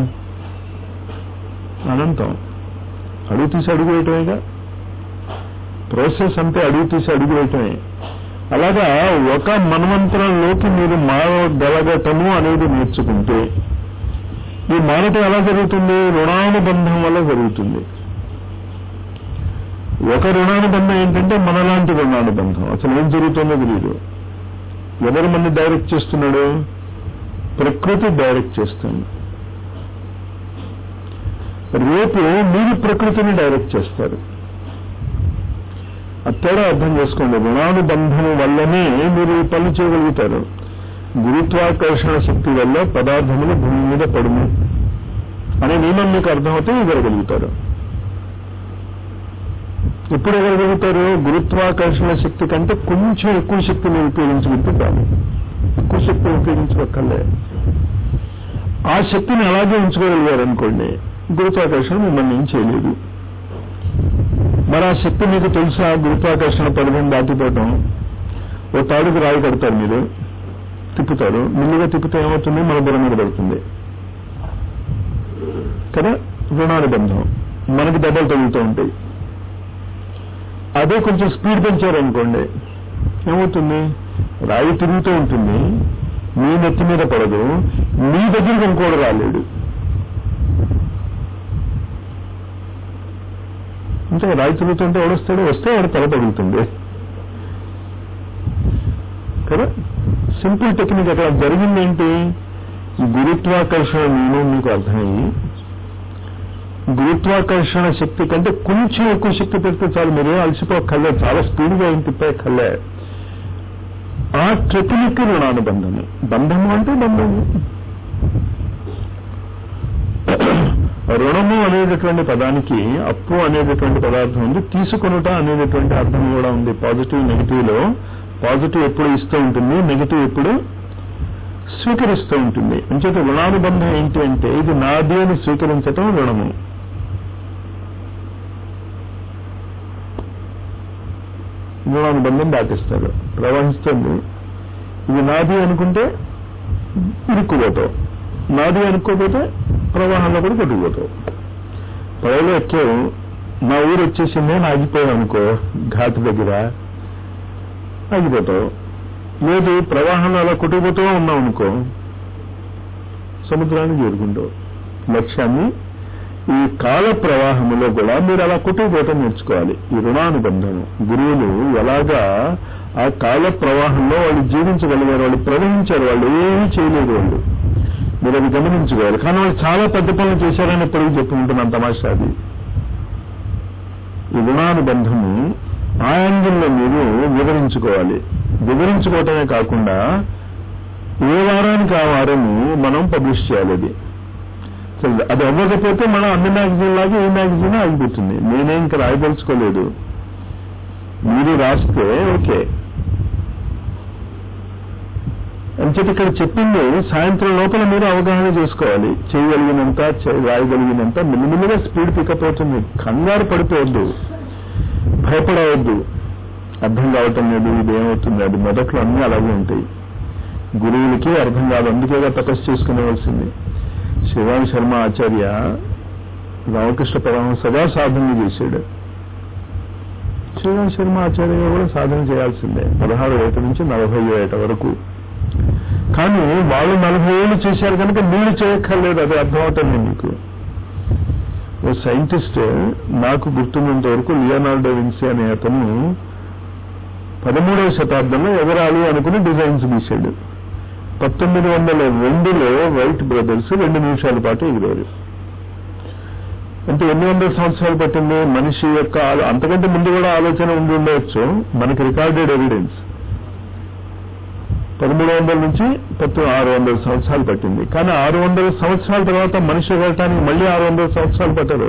అనంతం అడుగు తీసి అడుగు వేయటమేగా ప్రాసెస్ అంతే అడుగు తీసి అడుగు వేయటమే అలాగా ఒక మన్వంతరంలోకి మీరు మారగలగటము అనేది నేర్చుకుంటే ఈ మారటం ఎలా జరుగుతుంది రుణానుబంధం వల్ల జరుగుతుంది ఒక రుణానుబంధం ఏంటంటే మనలాంటి రుణానుబంధం అసలు ఏం జరుగుతుందో తెలియదు ఎవరు మన డైరెక్ట్ చేస్తున్నాడు ప్రకృతి డైరెక్ట్ చేస్తుంది రేపు మీరు ప్రకృతిని డైరెక్ట్ చేస్తారు ఆ తేడా అర్థం చేసుకోండి రుణానుబంధం వల్లనే మీరు ఈ పనులు చేయగలుగుతారు గురుత్వాకర్షణ శక్తి వల్ల పదార్థములు భూమి మీద పడును అనే నియమం మీకు అర్థమవుతే ఎగరగలుగుతారు ఎప్పుడు ఎగరగలుగుతారు గురుత్వాకర్షణ శక్తి కంటే కొంచెం ఎక్కువ శక్తి మీరు ఉపయోగించగలిగితే చాలు ఎక్కువ శక్తిని ఉపయోగించక్కర్లే ఆ శక్తిని అలాగే ఉంచుకోగలిగారు అనుకోండి గురుత్వాకర్షణ మిమ్మల్ని ఏం చేయలేదు మరి ఆ శక్తి మీకు తెలుసా గురుత్వాకర్షణ పరిధిని దాటిపోవటం ఓ తాడుకు రాయి కడతారు మీరు తిప్పుతారు ముందుగా తిప్పితే ఏమవుతుంది మన బుర్ర మీద పడుతుంది కదా రుణానుబంధం మనకి దెబ్బలు తగులుతూ ఉంటాయి అదే కొంచెం స్పీడ్ పెంచారనుకోండి ఏమవుతుంది రాయి తిరుగుతూ ఉంటుంది మీ నెత్తి మీద పడదు మీ దగ్గరికి ఇంకోడు రాలేడు ఇంకా రాయి తిరుగుతుంటే ఎవడొస్తాడు వస్తే వాడు తల పగులుతుంది కదా సింపుల్ టెక్నిక్ అక్కడ జరిగింది ఏంటి గురుత్వాకర్షణ నియమం మీకు అర్థమయ్యి గురుత్వాకర్షణ శక్తి కంటే కొంచెం ఎక్కువ శక్తి పెడితే చాలు మీరు అలసిపోకల్లే చాలా స్పీడ్గా ఏం తిప్పక్కర్లే ఆ టెక్నిక్ రుణానుబంధము బంధము అంటే బంధము రుణము అనేటటువంటి పదానికి అప్పు అనేటటువంటి పదార్థం ఉంది తీసుకొనుట అనేటటువంటి అర్థం కూడా ఉంది పాజిటివ్ నెగిటివ్ లో పాజిటివ్ ఎప్పుడు ఇస్తూ ఉంటుంది నెగిటివ్ ఎప్పుడు స్వీకరిస్తూ ఉంటుంది అంచేత రుణానుబంధం ఏంటి అంటే ఇది నాది అని స్వీకరించటం రుణము రుణానుబంధం దాటిస్తారు ప్రవహిస్తుంది ఇది నాది అనుకుంటే ఇరుక్కుపోతావు నాది అనుకోకపోతే ప్రవాహంలో కూడా కొట్టుకుపోతావు పడవలో ఎక్కావు నా ఊరు వచ్చేసింది అని ఆగిపోయావు అనుకో ఘాట్ దగ్గర ఆగిపోతావు లేదు ప్రవాహంలో అలా కొట్టుకుపోతూ ఉన్నావు అనుకో సముద్రాన్ని చేరుకుంటావు లక్ష్యాన్ని ఈ కాల ప్రవాహములో కూడా మీరు అలా కొట్టుకుపోవటం నేర్చుకోవాలి ఈ రుణానుబంధం గురువులు ఎలాగా ఆ కాల ప్రవాహంలో వాళ్ళు జీవించగలిగారు వాళ్ళు ప్రవహించారు వాళ్ళు ఏమీ చేయలేదు వాళ్ళు మీరు అది గమనించుకోవాలి కానీ వాళ్ళు చాలా పెద్ద పనులు చేశారని ఎప్పటికీ చెప్పుకుంటున్నాను తమాషా అది ఈ రుణానుబంధము ఆ యాంగిల్లో మీరు వివరించుకోవాలి వివరించుకోవటమే కాకుండా ఏ వారానికి ఆ వారము మనం పబ్లిష్ చేయాలి అది సరే, అది అవ్వకపోతే మనం అన్ని మ్యాగజైన్ లాగా ఈ మ్యాగజైన్ ఆగిపోతుంది నేనే ఇంకా రాయదలుచుకోలేదు మీరు రాస్తే ఓకే అంచేత ఇక్కడ చెప్పింది సాయంత్రం లోపల మీరు అవగాహన చేసుకోవాలి చేయగలిగినంత చే- రాయగలిగినంత మిల్లిమిల్లిగా స్పీడ్ పికప్ అవుతుంది కంగారు పడిపోవద్దు భయపడవద్దు అర్థం కావటం లేదు ఇది ఏమవుతుంది అది మొదట్లో అన్నీ అలాగే ఉంటాయి గురువులకి అర్థం కాదు అందుకేగా తపస్సు చేసుకునేవలసింది శివాన్ శర్మ ఆచార్య రామకృష్ణ పరమహంసగా సాధన చేశాడు శివాన్ శర్మ ఆచార్య కూడా సాధన చేయాల్సిందే పదహారు ఏట నుంచి నలభై ఏట వరకు కానీ వాళ్ళు నలభై ఏళ్ళు చేశారు కనుక మీరు చేయక్కర్లేదు అది అర్థమవుతుంది మీకు ఓ సైంటిస్ట్ నాకు గుర్తున్నంత వరకు లియోనార్డో విన్సీ అనే అతను పదమూడవ శతాబ్దంలో ఎగరాలి అనుకుని డిజైన్స్ గీశాడు పంతొమ్మిది వందల రెండులో వైట్ బ్రదర్స్ రెండు నిమిషాల పాటు ఎగిరారు అంటే ఎన్ని వందల సంవత్సరాలు పట్టింది మనిషి యొక్క ఆలో- అంతకంటే ముందు కూడా ఆలోచన ఉండి ఉండవచ్చు మనకి రికార్డెడ్ ఎవిడెన్స్ పదమూడు వందల నుంచి పత్తు ఆరు వందల సంవత్సరాలు పట్టింది కానీ ఆరు వందల సంవత్సరాల తర్వాత మనిషి వెళ్ళటానికి మళ్ళీ ఆరు వందల సంవత్సరాలు పట్టరు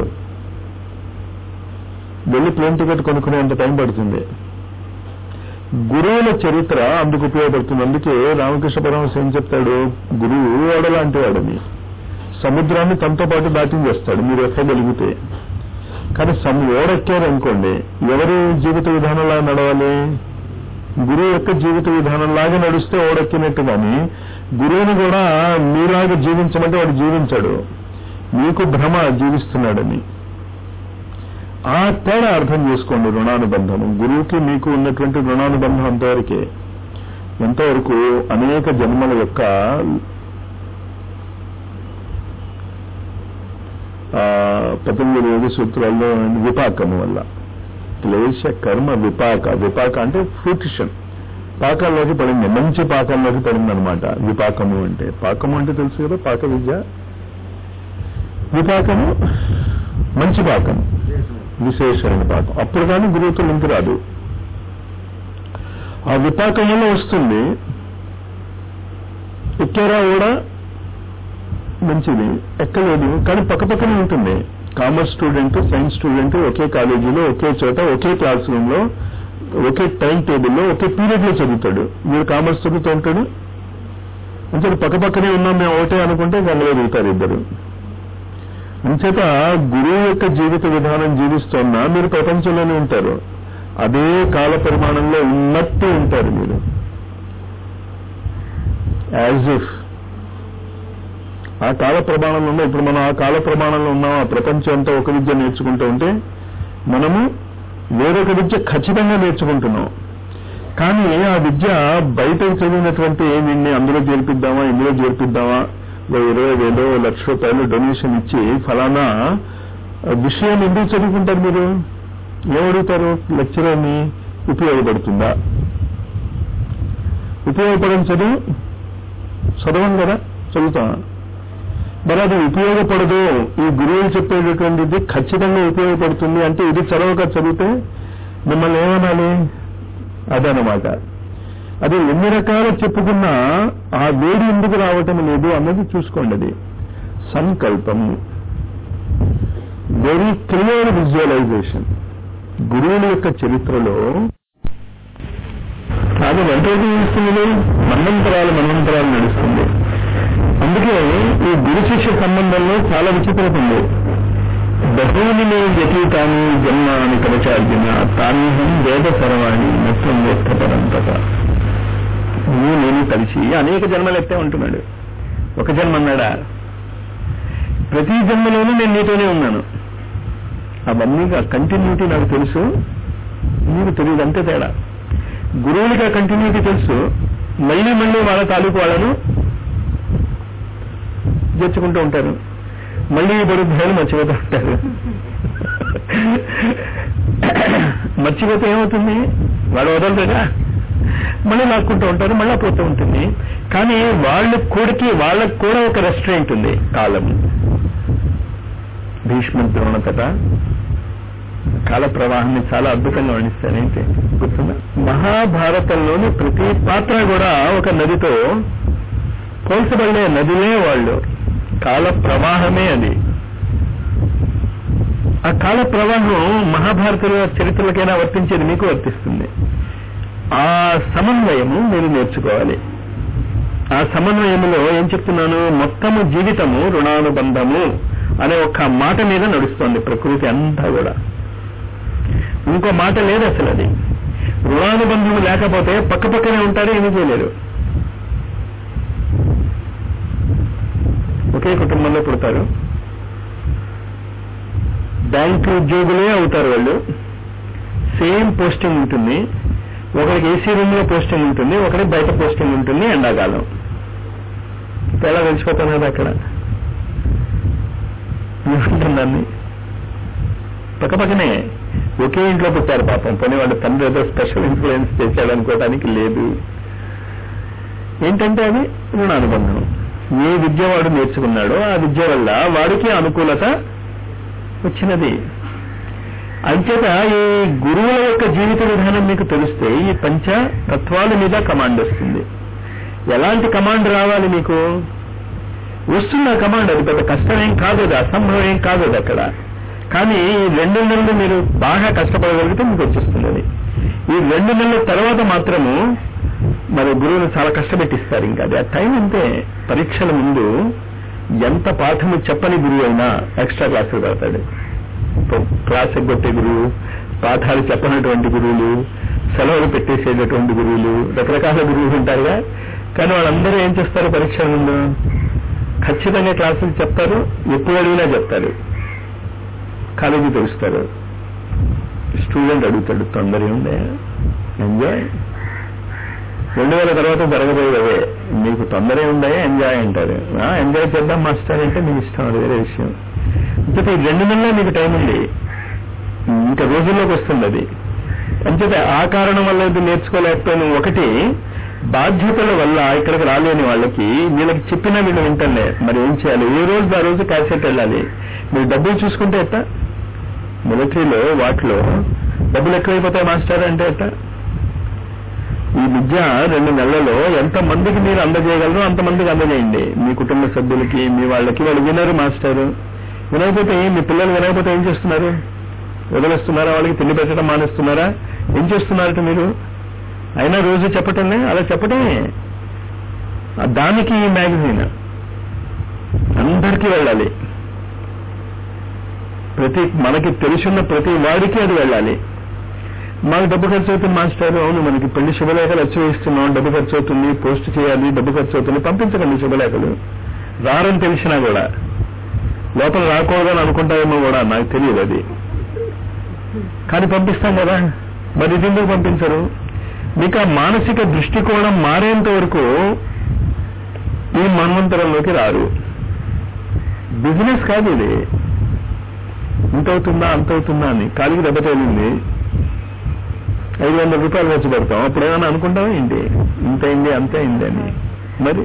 వెళ్ళి ప్లేన్ టికెట్ కొనుక్కునేంత టైం పడుతుంది గురువుల చరిత్ర అందుకు ఉపయోగపడుతుంది అందుకే రామకృష్ణ పరమహంస ఏం చెప్తాడు గురువు ఓడలాంటి వాడని సముద్రాన్ని తనతో పాటు దాటించేస్తాడు మీరు ఎక్కగలిగితే కానీ సమ్ ఓడెక్కారనుకోండి ఎవరి జీవిత విధానంలా నడవాలి గురువు యొక్క జీవిత విధానంలాగా నడిస్తే ఓడెక్కినట్టు కానీ గురువుని కూడా మీలాగా జీవించమంటే వాడు జీవించాడు మీకు భ్రమ జీవిస్తున్నాడని ఆ తేడా అర్థం చేసుకోండి రుణానుబంధము గురువుకి మీకు ఉన్నటువంటి రుణానుబంధం అంతవరకే ఎంతవరకు అనేక జన్మల యొక్క ఆ, పతంజలి యోగ సూత్రాల్లో విపాకము వల్ల క్లేశ కర్మ విపాక విపాక అంటే ఫ్రూటిషన్ పాకాల్లోకి పడింది మంచి పాకంలోకి పడింది అనమాట విపాకము అంటే పాకము అంటే తెలుసు కదా పాక విద్య విపాకము మంచి పాకం విశేషమైన పాకం అప్పుడు కానీ గురువుతో లింక్ రాదు ఆ విపాకం వల్ల వస్తుంది ఎక్కారా కూడా మంచిది ఎక్కలేదు కానీ పక్కపక్కనే ఉంటుంది కామర్స్ స్టూడెంట్ సైన్స్ స్టూడెంట్ ఒకే కాలేజీలో ఒకే చోట ఒకే క్లాస్ రూమ్ లో ఒకే టైం టేబుల్లో ఒకే పీరియడ్ లో చదువుతాడు వీడు కామర్స్ చదువుతూ ఉంటాడు అంటే పక్కపక్కనే ఉన్నాం మేము ఒకటే అనుకుంటే గంగలో దిగుతారు ఇద్దరు అంచేత గురువు యొక్క జీవిత విధానం జీవిస్తున్నా మీరు ప్రపంచంలోనే ఉంటారు అదే కాల పరిమాణంలో ఉన్నట్టు ఉంటారు మీరు యాజ్ ఇఫ్ ఆ కాల ప్రమాణంలో ఉన్న ఇప్పుడు మనం ఆ కాల ప్రమాణంలో ఉన్నాం ఆ ప్రపంచం అంతా ఒక విద్య నేర్చుకుంటూ ఉంటే మనము వేరొక విద్య ఖచ్చితంగా నేర్చుకుంటున్నాం కానీ ఆ విద్య బయట చదివినటువంటి వీడిని అందులో చేర్పిద్దామా ఇందులో చేర్పిద్దామా ఓ ఇరవై వేలు ఓ లక్ష రూపాయలు డొనేషన్ ఇచ్చి ఫలానా విషయం ఎందుకు చదువుకుంటారు మీరు ఏమడుగుతారు లెక్చరర్ని ఉపయోగపడుతుందా ఉపయోగపడని చదువు చదవం కదా చదువుతాం మరి అది ఉపయోగపడదు ఈ గురువులు చెప్పేటటువంటిది ఖచ్చితంగా ఉపయోగపడుతుంది అంటే ఇది చదవక చదివితే మిమ్మల్ని ఏమనాలి అదనమాట అది ఎన్ని రకాలు చెప్పుకున్నా ఆ వేడి ఎందుకు రావటం లేదు అన్నది చూసుకోండి అది సంకల్పము వెరీ క్లియర్ విజువలైజేషన్ గురువుల యొక్క చరిత్రలో అది వెంటనే నడుస్తుంది మన్నంతరాలు మన్నంతరాలు నడుస్తుంది అందుకే ఈ గురు శిష్య సంబంధంలో చాలా విచిత్రత ఉంది బహువుని నేను వ్యతీతాను జన్మ అని కవచార్జున తాన్యహం వేద సర్వాణి మొత్తం వేత్త పరంపత నువ్వు నేను కలిసి అనేక జన్మలు ఎత్తే ఉంటున్నాడు ఒక జన్మ అన్నాడా ప్రతి జన్మలోనూ నేను నీతోనే ఉన్నాను అవన్నీ కంటిన్యూటీ నాకు తెలుసు నీకు తెలియదు అంతే తేడా గురువులకి ఆ కంటిన్యూటీ తెలుసు మళ్ళీ మళ్ళీ వాళ్ళ తాలూకు వాళ్ళను చేర్చుకుంటూ ఉంటారు మళ్ళీ ఈ బరుద్ధాలు మర్చిపోతూ ఉంటారు మర్చిపోతే ఏమవుతుంది వాడు వదలరుగా మళ్ళీ లాక్కుంటూ ఉంటారు మళ్ళీ పోతూ ఉంటుంది కానీ వాళ్ళ కూడికి వాళ్ళకు కూడా ఒక రెస్టారెంట్ ఉంది కాలం భీష్మ ద్రోణ కథ కాల ప్రవాహాన్ని చాలా అద్భుతంగా వర్ణిస్తారు ఏంటి గుర్తుందా మహాభారతంలోని ప్రతి పాత్ర కూడా ఒక నదితో పోల్చబడే నదిలే వాళ్ళు కాల ప్రవాహమే అది ఆ కాల ప్రవాహం మహాభారతుల చరిత్రలకైనా వర్తించేది మీకు వర్తిస్తుంది ఆ సమన్వయము మీరు నేర్చుకోవాలి ఆ సమన్వయములో ఏం చెప్తున్నాను మొత్తము జీవితము రుణానుబంధము అనే ఒక మాట మీద నడుస్తోంది ప్రకృతి అంతా కూడా ఇంకో మాట లేదు అసలు అది రుణానుబంధం లేకపోతే పక్క పక్కనే ఉంటారు ఏమీ చేయలేరు ఒకే కుటుంబంలో పుడతారు బ్యాంకు ఉద్యోగులే అవుతారు వాళ్ళు సేమ్ పోస్టింగ్ ఉంటుంది ఒకరికి ఏసీ రూమ్ లో పోస్టింగ్ ఉంటుంది ఒకరికి బయట పోస్టింగ్ ఉంటుంది ఎండాకాలం ఎలా తెలిసిపోతాను కదా అక్కడ ఏమంటుందాన్ని పక్క పక్కనే ఒకే ఇంట్లో పుట్టారు పాపం పోనీ వాళ్ళ తండ్రి ఏదో స్పెషల్ ఇన్ఫ్లుయెన్స్ చేశాడు అనుకోవడానికి లేదు ఏంటంటే అది రుణానుబంధం ఏ విద్య వాడు నేర్చుకున్నాడో ఆ విద్య వల్ల వాడికి అనుకూలత వచ్చినది అంచేత ఈ గురువుల యొక్క జీవిత విధానం మీకు తెలిస్తే ఈ పంచ తత్వాల మీద కమాండ్ వస్తుంది ఎలాంటి కమాండ్ రావాలి మీకు వస్తున్న కమాండ్ అది పెద్ద కష్టం ఏం కాదు అది అసంభవం ఏం కాదు అది అక్కడ కానీ ఈ రెండు నెలలు మీరు బాగా కష్టపడగలిగితే మీకు వచ్చేస్తుంది అది ఈ రెండు నెలల తర్వాత మాత్రము మరి గురువుని చాలా కష్టపెట్టిస్తారు ఇంకా అది ఆ టైం అంతే పరీక్షల ముందు ఎంత పాఠము చెప్పని గురువు అయినా ఎక్స్ట్రా క్లాసులు పెడతాడు క్లాస్ ఎగ్గొట్టే గురువు పాఠాలు చెప్పనటువంటి గురువులు సెలవులు పెట్టేసేటటువంటి గురువులు రకరకాల గురువులు ఉంటారుగా కానీ వాళ్ళందరూ ఏం చేస్తారు పరీక్షల ముందు ఖచ్చితంగా క్లాసులు చెప్తారు ఎప్పుడు అడిగినా చెప్తారు కాలేజీ తెలుస్తారు స్టూడెంట్ అడుగుతాడు తొందర ఉండే ఎంజాయ్ రెండు వేల తర్వాత జరగబోయేది అవే మీకు తొందర ఉందా ఎంజాయ్ అంటారు ఎంజాయ్ చేద్దాం మాస్టర్ అంటే మీకు ఇష్టం అది వేరే విషయం అంచేత ఈ రెండు నెలలే మీకు టైం ఉంది ఇంకా రోజుల్లోకి వస్తుంది అది అంచేత ఆ కారణం వల్ల ఇది నేర్చుకోలేకపోయిన ఒకటి బాధ్యతల వల్ల ఇక్కడికి రాలేని వాళ్ళకి వీళ్ళకి చెప్పినా వీళ్ళు వింటలే మరి ఏం చేయాలి ఏ రోజు ఆ రోజు క్యాసెట్ వెళ్ళాలి మీరు డబ్బులు చూసుకుంటే ఎట్ట మిలిటరీలో వాటిలో డబ్బులు ఎక్కువైపోతాయి మాస్టర్ అంటే ఎట్ట ఈ విద్య రెండు నెలలలో ఎంత మందికి మీరు అందజేయగలరో అంతమందికి అందజేయండి మీ కుటుంబ సభ్యులకి మీ వాళ్ళకి వాళ్ళు వినరు మాస్టర్ వినకపోతే మీ పిల్లలు వినకపోతే ఏం చేస్తున్నారు వదిలేస్తున్నారా వాళ్ళకి తిండి పెట్టడం మానేస్తున్నారా ఏం చేస్తున్నారట మీరు అయినా రోజు చెప్పటమే అలా చెప్పటమే దానికి ఈ మ్యాగజైన్ అందరికీ వెళ్ళాలి ప్రతి మనకి తెలుసున్న ప్రతి వాడికి అది వెళ్ళాలి మాకు డబ్బు ఖర్చు అవుతుంది మాస్టర్ అవును మనకి పెళ్లి శుభలేఖలు వచ్చి వేస్తున్నాం డబ్బు ఖర్చు అవుతుంది పోస్ట్ చేయాలి డబ్బు ఖర్చు అవుతుంది పంపించకండి శుభలేఖలు రారని తెలిసినా కూడా లోపల రాకూడదని అనుకుంటారేమో కూడా నాకు తెలియదు అది కానీ పంపిస్తాం కదా మరి ఇది ఎందుకు పంపించరు మీకు ఆ మానసిక దృష్టికోణం మారేంత వరకు ఈ మన్వంతరంలోకి రారు బిజినెస్ కాదు ఇది ఇంత అవుతుందా అంత అవుతుందా అని కాలికి దెబ్బ తగిలింది ఐదు వందల రూపాయలు ఖర్చు పెడతాం అప్పుడు ఏమైనా అనుకుంటావా ఏంటి ఇంత అయింది అంత అయింది అని మరి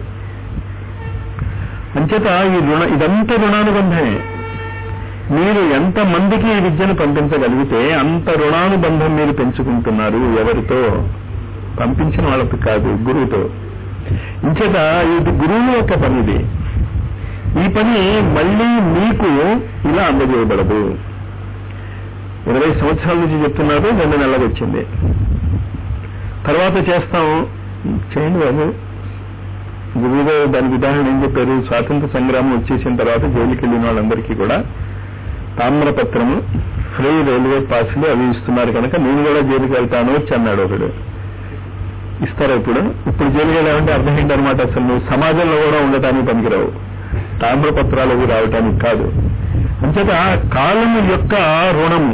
అంచేత ఈ రుణ ఇదంతా రుణానుబంధమే మీరు ఎంత మందికి ఈ విద్యను పంపించగలిగితే అంత రుణానుబంధం మీరు పెంచుకుంటున్నారు ఎవరితో పంపించిన వాళ్ళకి కాదు గురువుతో ఇంచేత ఇది గురువు యొక్క పని ఇది ఈ పని మళ్ళీ మీకు ఇలా అందజేయబడదు ఇరవై సంవత్సరాల నుంచి చెప్తున్నారు రెండు నెలలకు వచ్చింది తర్వాత చేస్తాం చేయండి బాబు గురువుగా దానికి ఉదాహరణ ఏం చెప్పారు స్వాతంత్ర సంగ్రామం వచ్చేసిన తర్వాత జైలుకి వెళ్ళిన వాళ్ళందరికీ కూడా తామ్రపత్రము ఫ్రీ రైల్వే పాసులు అవి ఇస్తున్నారు కనుక నేను కూడా జైలుకి వెళ్తాను వచ్చి అన్నాడు ఒకడు ఇస్తారా ఇప్పుడు ఇప్పుడు జైలుకి వెళ్ళామంటే అర్థం ఏంటనమాట అసలు నువ్వు సమాజంలో కూడా ఉండటానికి పనికిరావు తామ్రపత్రాలు అవి రావటానికి కాదు అంచేత కాలము యొక్క రుణము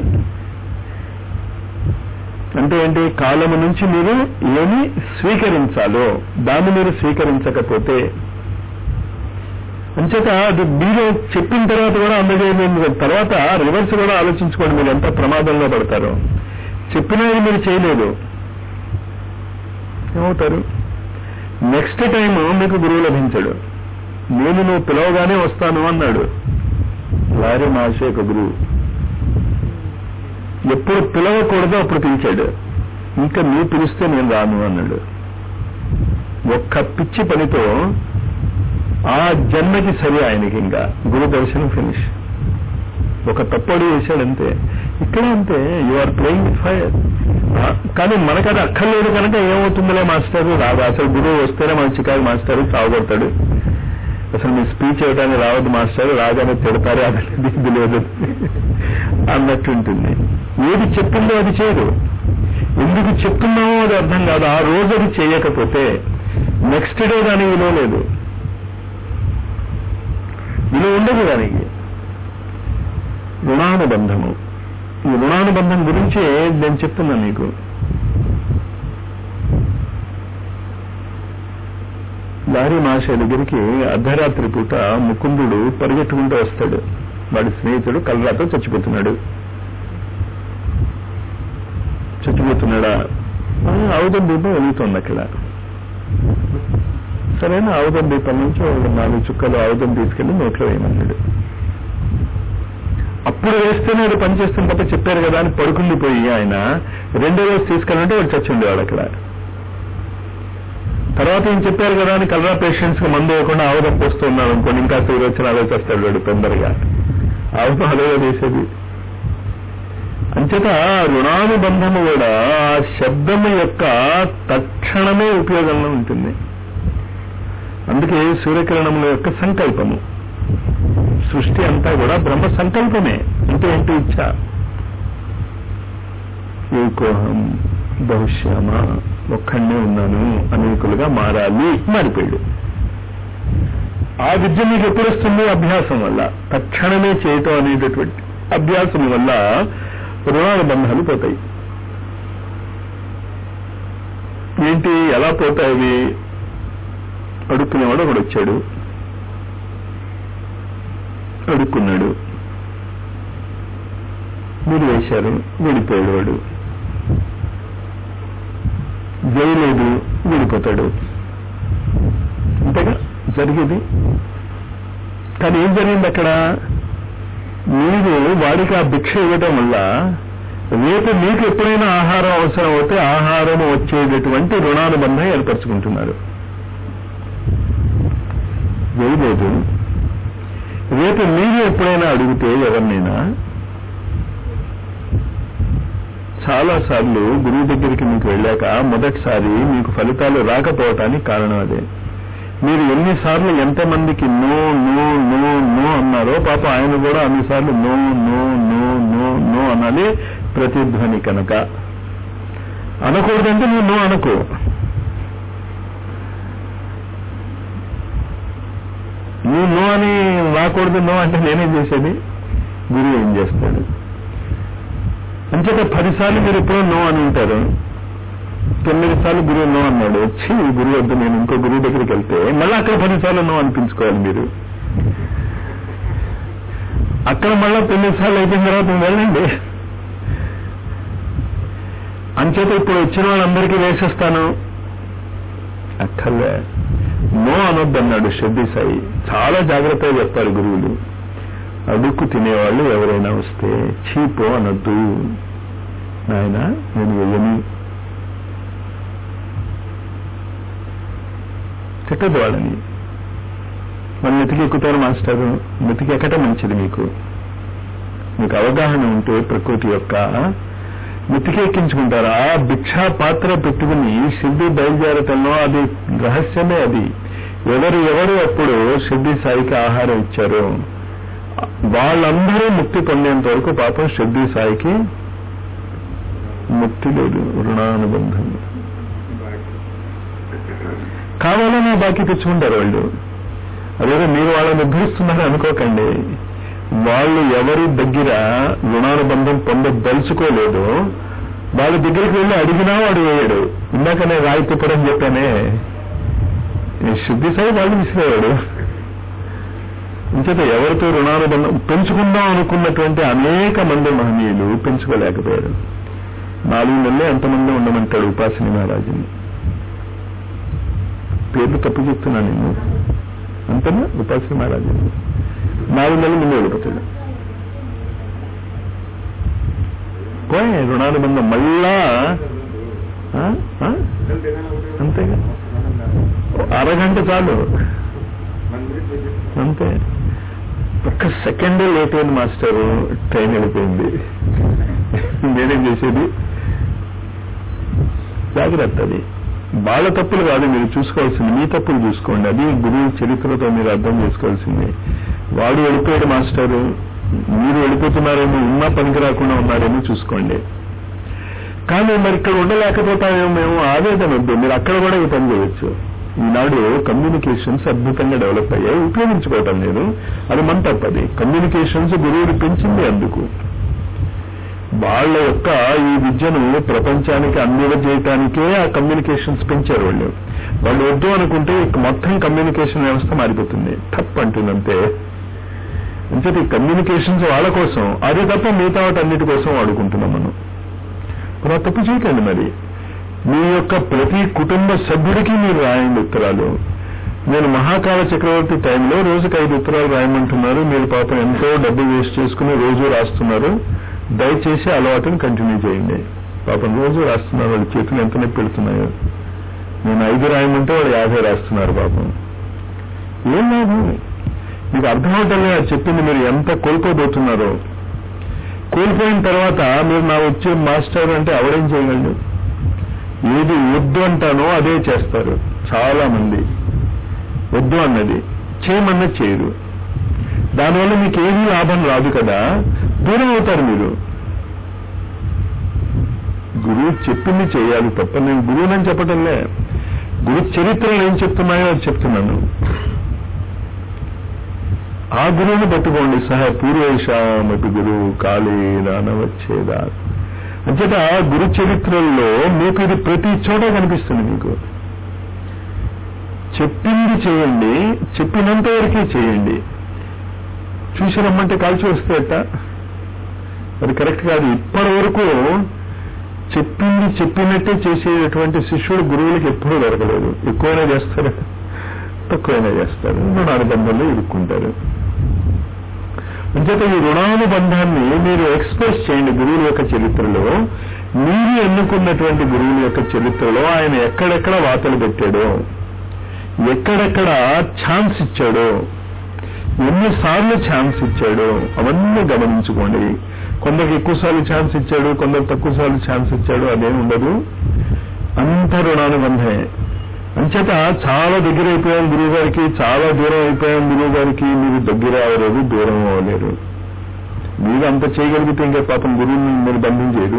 అంటే ఏంటి కాలము నుంచి మీరు ఏమి స్వీకరించాలో దాన్ని మీరు స్వీకరించకపోతే అంచేత అది మీరు చెప్పిన తర్వాత కూడా అందజేయలేదు తర్వాత రివర్స్ కూడా ఆలోచించుకోండి మీరు ఎంత ప్రమాదంలో పడతారో చెప్పినది మీరు చేయలేదు ఏమవుతారు నెక్స్ట్ టైం మీకు గురువు లభించడు నేను నువ్వు పిలవగానే వస్తాను అన్నాడు లారీ మాషే ఒక గురువు ఎప్పుడు పిలవకూడదో అప్పుడు పిలిచాడు ఇంకా నువ్వు పిలిస్తే నేను రాను అన్నాడు ఒక్క పిచ్చి పనితో ఆ జన్మకి సరి ఆయనకి ఇంకా గురు దర్శనం ఫినిష్ ఒక తప్పడు చేశాడంతే ఇక్కడ అంతే you are playing with fire కానీ మనకు అది అక్కర్లేదు కనుక ఏమవుతుందిలే మాస్టర్ రాదు అసలు గురువు వస్తేనే మన చికాకు మాస్టర్ సాగుపడతాడు అసలు మీ స్పీచ్ ఇవ్వడానికి రావద్దు మాస్టర్ రాగానే తిడతారు అది లేదు, ఇది లేదు అన్నట్టు ఉంటుంది ఏది చెప్పిందో అది చేయదు ఎందుకు చెప్తున్నామో అది అర్థం కాదు ఆ రోజు అది చేయకపోతే నెక్స్ట్ డే దానికి విలువ లేదు విలువ ఉండదు దానికి రుణానుబంధము ఈ రుణానుబంధం గురించి నేను చెప్తున్నాను నీకు లారీ మహాశయ దగ్గరికి అర్ధరాత్రి పూట ముకుందుడు పరిగెట్టుకుంటూ వస్తాడు వాడి స్నేహితుడు కలరాతో చచ్చిపోతున్నాడు చచ్చిపోతున్నాడా ఆ, ఆవుదం దీపం వెలుగుతోంది అక్కడ సరైన ఆవుదం దీపం నుంచి ఒక నాలుగు చుక్కలు ఆవుదం తీసుకెళ్లి నోట్లో వేయమన్నాడు అప్పుడు వేస్తేనే అది పనిచేస్తుంది తప్ప చెప్పారు కదా అని పడుకుండిపోయి ఆయన రెండో రోజు తీసుకెళ్ళంటే వాడు చచ్చిండేవాడు అక్కడ తర్వాత ఏం చెప్పారు కదా అని కలరా పేషెంట్స్ కి మందు ఇవ్వకుండా ఆవుదం పోస్తూ ఉన్నాడు అనుకోండి ఇంకా సూర్య వచ్చిన అదే చేస్తాడు వాడు తొందరగా ఆవుదం అదే వేసేది అంచేత రుణానుబంధము కూడా ఆ శబ్దము యొక్క తక్షణమే ఉపయోగంలో ఉంటుంది అందుకే సూర్యకిరణముల యొక్క సంకల్పము సృష్టి అంతా కూడా బ్రహ్మ సంకల్పమే అంటే ఏంటి ఇచ్చ ఏకోహం బహుశ్యామ ఒక్కడే ఉన్నాను అనేకులుగా మారాలి మారిపోయాడు ఆ విద్య మీకు ఎప్పుడు వస్తుంది అభ్యాసం వల్ల తక్షణమే చేయటం అనేటటువంటి అభ్యాసం వల్ల రుణానుబంధాలు పోతాయి ఏంటి ఎలా పోతాయి అడుక్కునేవాడు ఒకడు వచ్చాడు అడుక్కున్నాడు మీరు వేశారు వెళ్ళిపోయాడు వాడు వేయలేదు వెళ్ళిపోతాడు అంతేగా జరిగేది కానీ ఏం జరిగింది అక్కడ మీరు వాడికి ఆ భిక్ష ఇవ్వటం వల్ల రేపు మీకు ఎప్పుడైనా ఆహారం అవసరం అవుతే ఆహారం వచ్చేటటువంటి రుణానుబంధం ఏర్పరచుకుంటున్నారు వేయలేదు రేపు మీరు ఎప్పుడైనా అడిగితే ఎవరినైనా చాలా సార్లు గురువు దగ్గరికి మీకు వెళ్ళాక మొదటిసారి మీకు ఫలితాలు రాకపోవటానికి కారణం అదే మీరు ఎన్నిసార్లు ఎంతమందికి నో నో నో నో అన్నారో పాప ఆయన కూడా అన్నిసార్లు no no no no no అనాలి ప్రతిధ్వని కనుక అనకూడదంటే నువ్వు నో అనుకో నువ్వు నో అని రాకూడదు నో అంటే నేనేం చేసేది గురువు ఏం చేస్తాడు అంచేత పదిసార్లు మీరు ఎప్పుడో నో అని ఉంటారు తొమ్మిది సార్లు గురువు నో అన్నాడు వచ్చి గురువు వద్దు నేను ఇంకో గురువు దగ్గరికి వెళ్తే మళ్ళీ అక్కడ పదిసార్లు నో అనిపించుకోవాలి మీరు అక్కడ మళ్ళా తొమ్మిదిసార్లు అయిపోయిన తర్వాత మీరు వెళ్ళండి అంచేత ఇప్పుడు వచ్చిన వాళ్ళందరికీ వేసేస్తాను అక్కర్లే నో అనొద్దు అన్నాడు షెడ్డి సాయి చాలా జాగ్రత్తగా చెప్తారు గురువులు అడుక్కు తినేవాళ్ళు ఎవరైనా వస్తే చీపో అనొద్దు నాయన నేను వెయ్యను తిట్టదు వాళ్ళని వాళ్ళు మెతికి ఎక్కుతారు మాస్టారు మెతికి ఎక్కటం మంచిది మీకు మీకు అవగాహన ఉంటే ప్రకృతి యొక్క మెతికి ఎక్కించుకుంటారు ఆ భిక్షా పాత్ర పెట్టుకుని సిద్ధి బయలుదేరటంలో అది రహస్యమే అది ఎవరు ఎవరు అప్పుడు సిద్ధి సాయికి ఆహారం ఇచ్చారో వాళ్ళందరూ ముక్తి పొందేంత వరకు పాపం సిద్ధి సాయికి ముక్తి లేదు రుణానుబంధం కావాలని ఆ బాకీ తెచ్చుకుంటారు వాళ్ళు అదేదో మీరు వాళ్ళని ఉద్ధరిస్తున్నారని అనుకోకండి వాళ్ళు ఎవరి దగ్గర రుణానుబంధం పొందదలుచుకోలేదు వాళ్ళ దగ్గరికి వెళ్ళి అడిగినా వాడు వేయడు ఇందాకనే రాయి తిప్పడం చెప్పానే ఈ శుద్ధి సాయి వాళ్ళు విసిరేవాడు ఇంచేత ఎవరితో రుణానుబంధం పెంచుకుందాం అనుకున్నటువంటి అనేక మంది మహనీయులు పెంచుకోలేకపోయారు నాలుగు నెలలే ఎంతమంది ఉండమంటాడు ఉపాసిని మహారాజుని పేర్లు తప్పు చెప్తున్నాను నేను అంతేనా ఉపాసిని మహారాజు నాలుగు నెలలు ముందు వెళ్ళిపోతాడు పోయే రుణానుబంధం మళ్ళా ఆ? ఆ? అంతేగా అరగంట చాలు అంతే ఒక్క సెకండ్ లేట్ అయింది మాస్టర్ ట్రైన్ వెళ్ళిపోయింది నేనేం చేసేది జాగ్రత్త అది వాళ్ళ తప్పులు కాదు మీరు చూసుకోవాల్సింది మీ తప్పులు చూసుకోండి అది గురువు చరిత్రతో మీరు అర్థం చేసుకోవాల్సింది వాడు వెళ్ళిపోయాడు మాస్టరు మీరు వెళ్ళిపోతున్నారేమో ఉన్నా పనికి రాకుండా ఉన్నారేమో చూసుకోండి కానీ మరి ఇక్కడ ఉండలేకపోతామేమో మేము ఆవేదన వద్దు మీరు అక్కడ కూడా ఈ పని చేయొచ్చు ఈనాడు కమ్యూనికేషన్స్ అద్భుతంగా డెవలప్ అయ్యాయి ఉపయోగించుకోవటం లేదు అది మన తప్పది కమ్యూనికేషన్స్ గురువుడు పెంచింది అందుకు వాళ్ళ యొక్క ఈ విద్యను ప్రపంచానికి అందివజేయటానికే ఆ కమ్యూనికేషన్స్ పెంచారు వాళ్ళు వాళ్ళు వద్దు అనుకుంటే ఇక మొత్తం కమ్యూనికేషన్ వ్యవస్థ మారిపోతుంది తప్పు అంటుందంతే అంచేది కమ్యూనికేషన్స్ వాళ్ళ కోసం అది తప్ప మిగతా వాటి అన్నిటి కోసం వాడుకుంటున్నాం మనం మరి ఆ తప్పు చేయకండి మరి మీ యొక్క ప్రతి కుటుంబ సభ్యుడికి మీరు రాయండి ఉత్తరాలు నేను మహాకాల చక్రవర్తి టైంలో రోజుకి ఐదు ఉత్తరాలు రాయమంటున్నారు మీరు పాపం ఎంతో డబ్బు వేస్ట్ చేసుకుని రోజు రాస్తున్నారు దయచేసి అలవాటును కంటిన్యూ చేయండి పాపం రోజు రాస్తున్నారు వాళ్ళ చేతులు ఎంత నొప్పి పెడుతున్నాయో నేను ఐదు రాయమంటే వాళ్ళు యాభై రాస్తున్నారు పాపం ఏం లాభం మీకు అర్థమవటం లేదు చెప్పింది మీరు ఎంత కోల్పోబోతున్నారో కోల్పోయిన తర్వాత మీరు నా వచ్చే మాస్టర్ అంటే ఎవరేం చేయగలడు ఏది వద్దు అంటానో అదే చేస్తారు చాలా మంది వద్దు అన్నది చేయమన్నది చేయరు దానివల్ల మీకు ఏమీ లాభం రాదు కదా దూరం అవుతారు మీరు గురువు చెప్పింది చేయాలి తప్ప నేను గురువునని చెప్పటంలే గురు చరిత్రలు ఏం చెప్తున్నాయో అది చెప్తున్నాను ఆ గురువుని పట్టుకోండి సహ పూర్వేశామటి గురువు కాళీ నానవచ్చేదా అంచేత గురు చరిత్రల్లో మీకు ఇది ప్రతి చోట కనిపిస్తుంది మీకు చెప్పింది చేయండి చెప్పినంత వరకే చేయండి చూసి రమ్మంటే కాల్చి వస్తే ఎట్ట అది కరెక్ట్ కాదు ఇప్పటి వరకు చెప్పింది చెప్పినట్టే చేసేటటువంటి శిష్యుడు గురువులకి ఎప్పుడూ దొరకలేదు ఎక్కువైనా చేస్తారు తక్కువైనా చేస్తారు రుణానుబంధంలో ఇరుక్కుంటారు అంచేత ఈ రుణానుబంధాన్ని మీరు ఎక్స్ప్రెస్ చేయండి గురువుల యొక్క చరిత్రలో మీరు ఎన్నుకున్నటువంటి గురువుల యొక్క చరిత్రలో ఆయన ఎక్కడెక్కడ వాతలు పెట్టాడో ఎక్కడెక్కడ ఛాన్స్ ఇచ్చాడో ఎన్నిసార్లు ఛాన్స్ ఇచ్చాడో అవన్నీ గమనించుకోండి కొందరికి ఎక్కువసార్లు ఛాన్స్ ఇచ్చాడు కొందరు తక్కువ సార్లు ఛాన్స్ ఇచ్చాడు అదేం ఉండదు అంత రుణానుబంధమే అంచేత చాలా దగ్గర అయిపోయాం గురువు గారికి చాలా దూరం అయిపోయాం గురువు గారికి మీరు దగ్గర అవ్వలేదు దూరం అవ్వలేరు మీరు అంత చేయగలిగితే ఇంకా పాపం గురువుని మీరు బంధించేయరు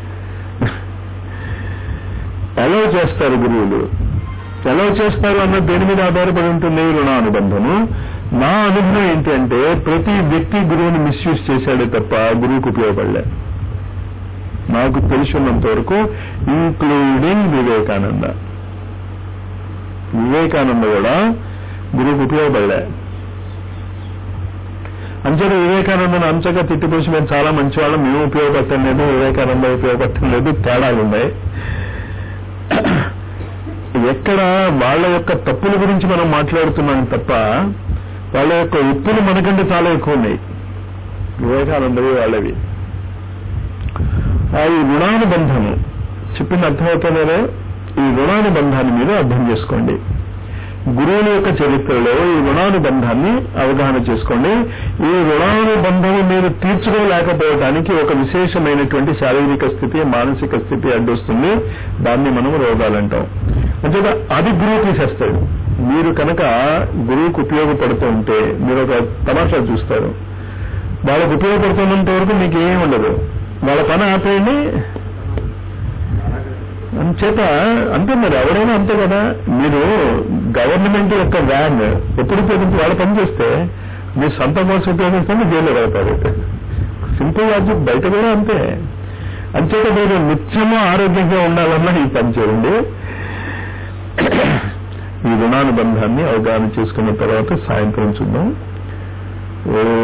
ఎలా చేస్తారు గురువులు ఎలా చేస్తారు అన్న దేని మీద ఆధారపడి ఉంటుంది రుణానుబంధము నా అనుభవం ఏంటి అంటే ప్రతి వ్యక్తి గురువుని మిస్యూజ్ చేశాడే తప్ప గురువుకు ఉపయోగపడలే నాకు తెలిసినంత వరకు ఇంక్లూడింగ్ వివేకానంద వివేకానంద కూడా గురువుకు ఉపయోగపడలే అంచేత వివేకానందను అంచగా తిట్టిపోసి మేము చాలా మంచివాళ్ళం మేము ఉపయోగపడటం లేదు వివేకానంద ఉపయోగపడటం లేదు తేడాలు ఉన్నాయి ఎక్కడ వాళ్ళ యొక్క తప్పుల గురించి మనం మాట్లాడుతున్నాం తప్ప వాళ్ళ యొక్క ఉప్పులు మనకంటే చాలా ఎక్కువ ఉన్నాయి వివేకానందవి వాళ్ళవి ఆ ఈ రుణానుబంధము చెప్పింది అర్థమవుతుందో ఈ రుణానుబంధాన్ని మీరు అర్థం చేసుకోండి గురువుల యొక్క చరిత్రలో ఈ రుణానుబంధాన్ని అవగాహన చేసుకోండి ఈ రుణానుబంధం మీరు తీర్చుకోలేకపోవడానికి ఒక విశేషమైనటువంటి శారీరక స్థితి మానసిక స్థితి అడ్డొస్తుంది దాన్ని మనం రోగాలంటాం అంటే అది గురువు తీసేస్తాడు మీరు కనుక గురువుకు ఉపయోగపడుతూ ఉంటే మీరు ఒక తమాషా చూస్తారు వాళ్ళకు ఉపయోగపడుతున్నంత వరకు మీకు ఏమి ఉండదు వాళ్ళ పని ఆపేయండి అంచేత అంతే మరి ఎవరైనా అంతే కదా మీరు గవర్నమెంట్ యొక్క వ్యాన్ ఎప్పుడు ఉపయోగించి వాళ్ళ పని చేస్తే మీరు సొంత కోసం ఉపయోగిస్తే మీరు జైలు వెళ్తారు సింపుల్ లాజిక్ బయట కూడా అంతే అంచేత మీరు నిత్యము ఆరోగ్యంగా ఉండాలన్నా ఈ పని చేయండి ఈ రుణానుబంధాన్ని అవగాహన చేసుకున్న తర్వాత సాయంత్రం చూద్దాం ఓ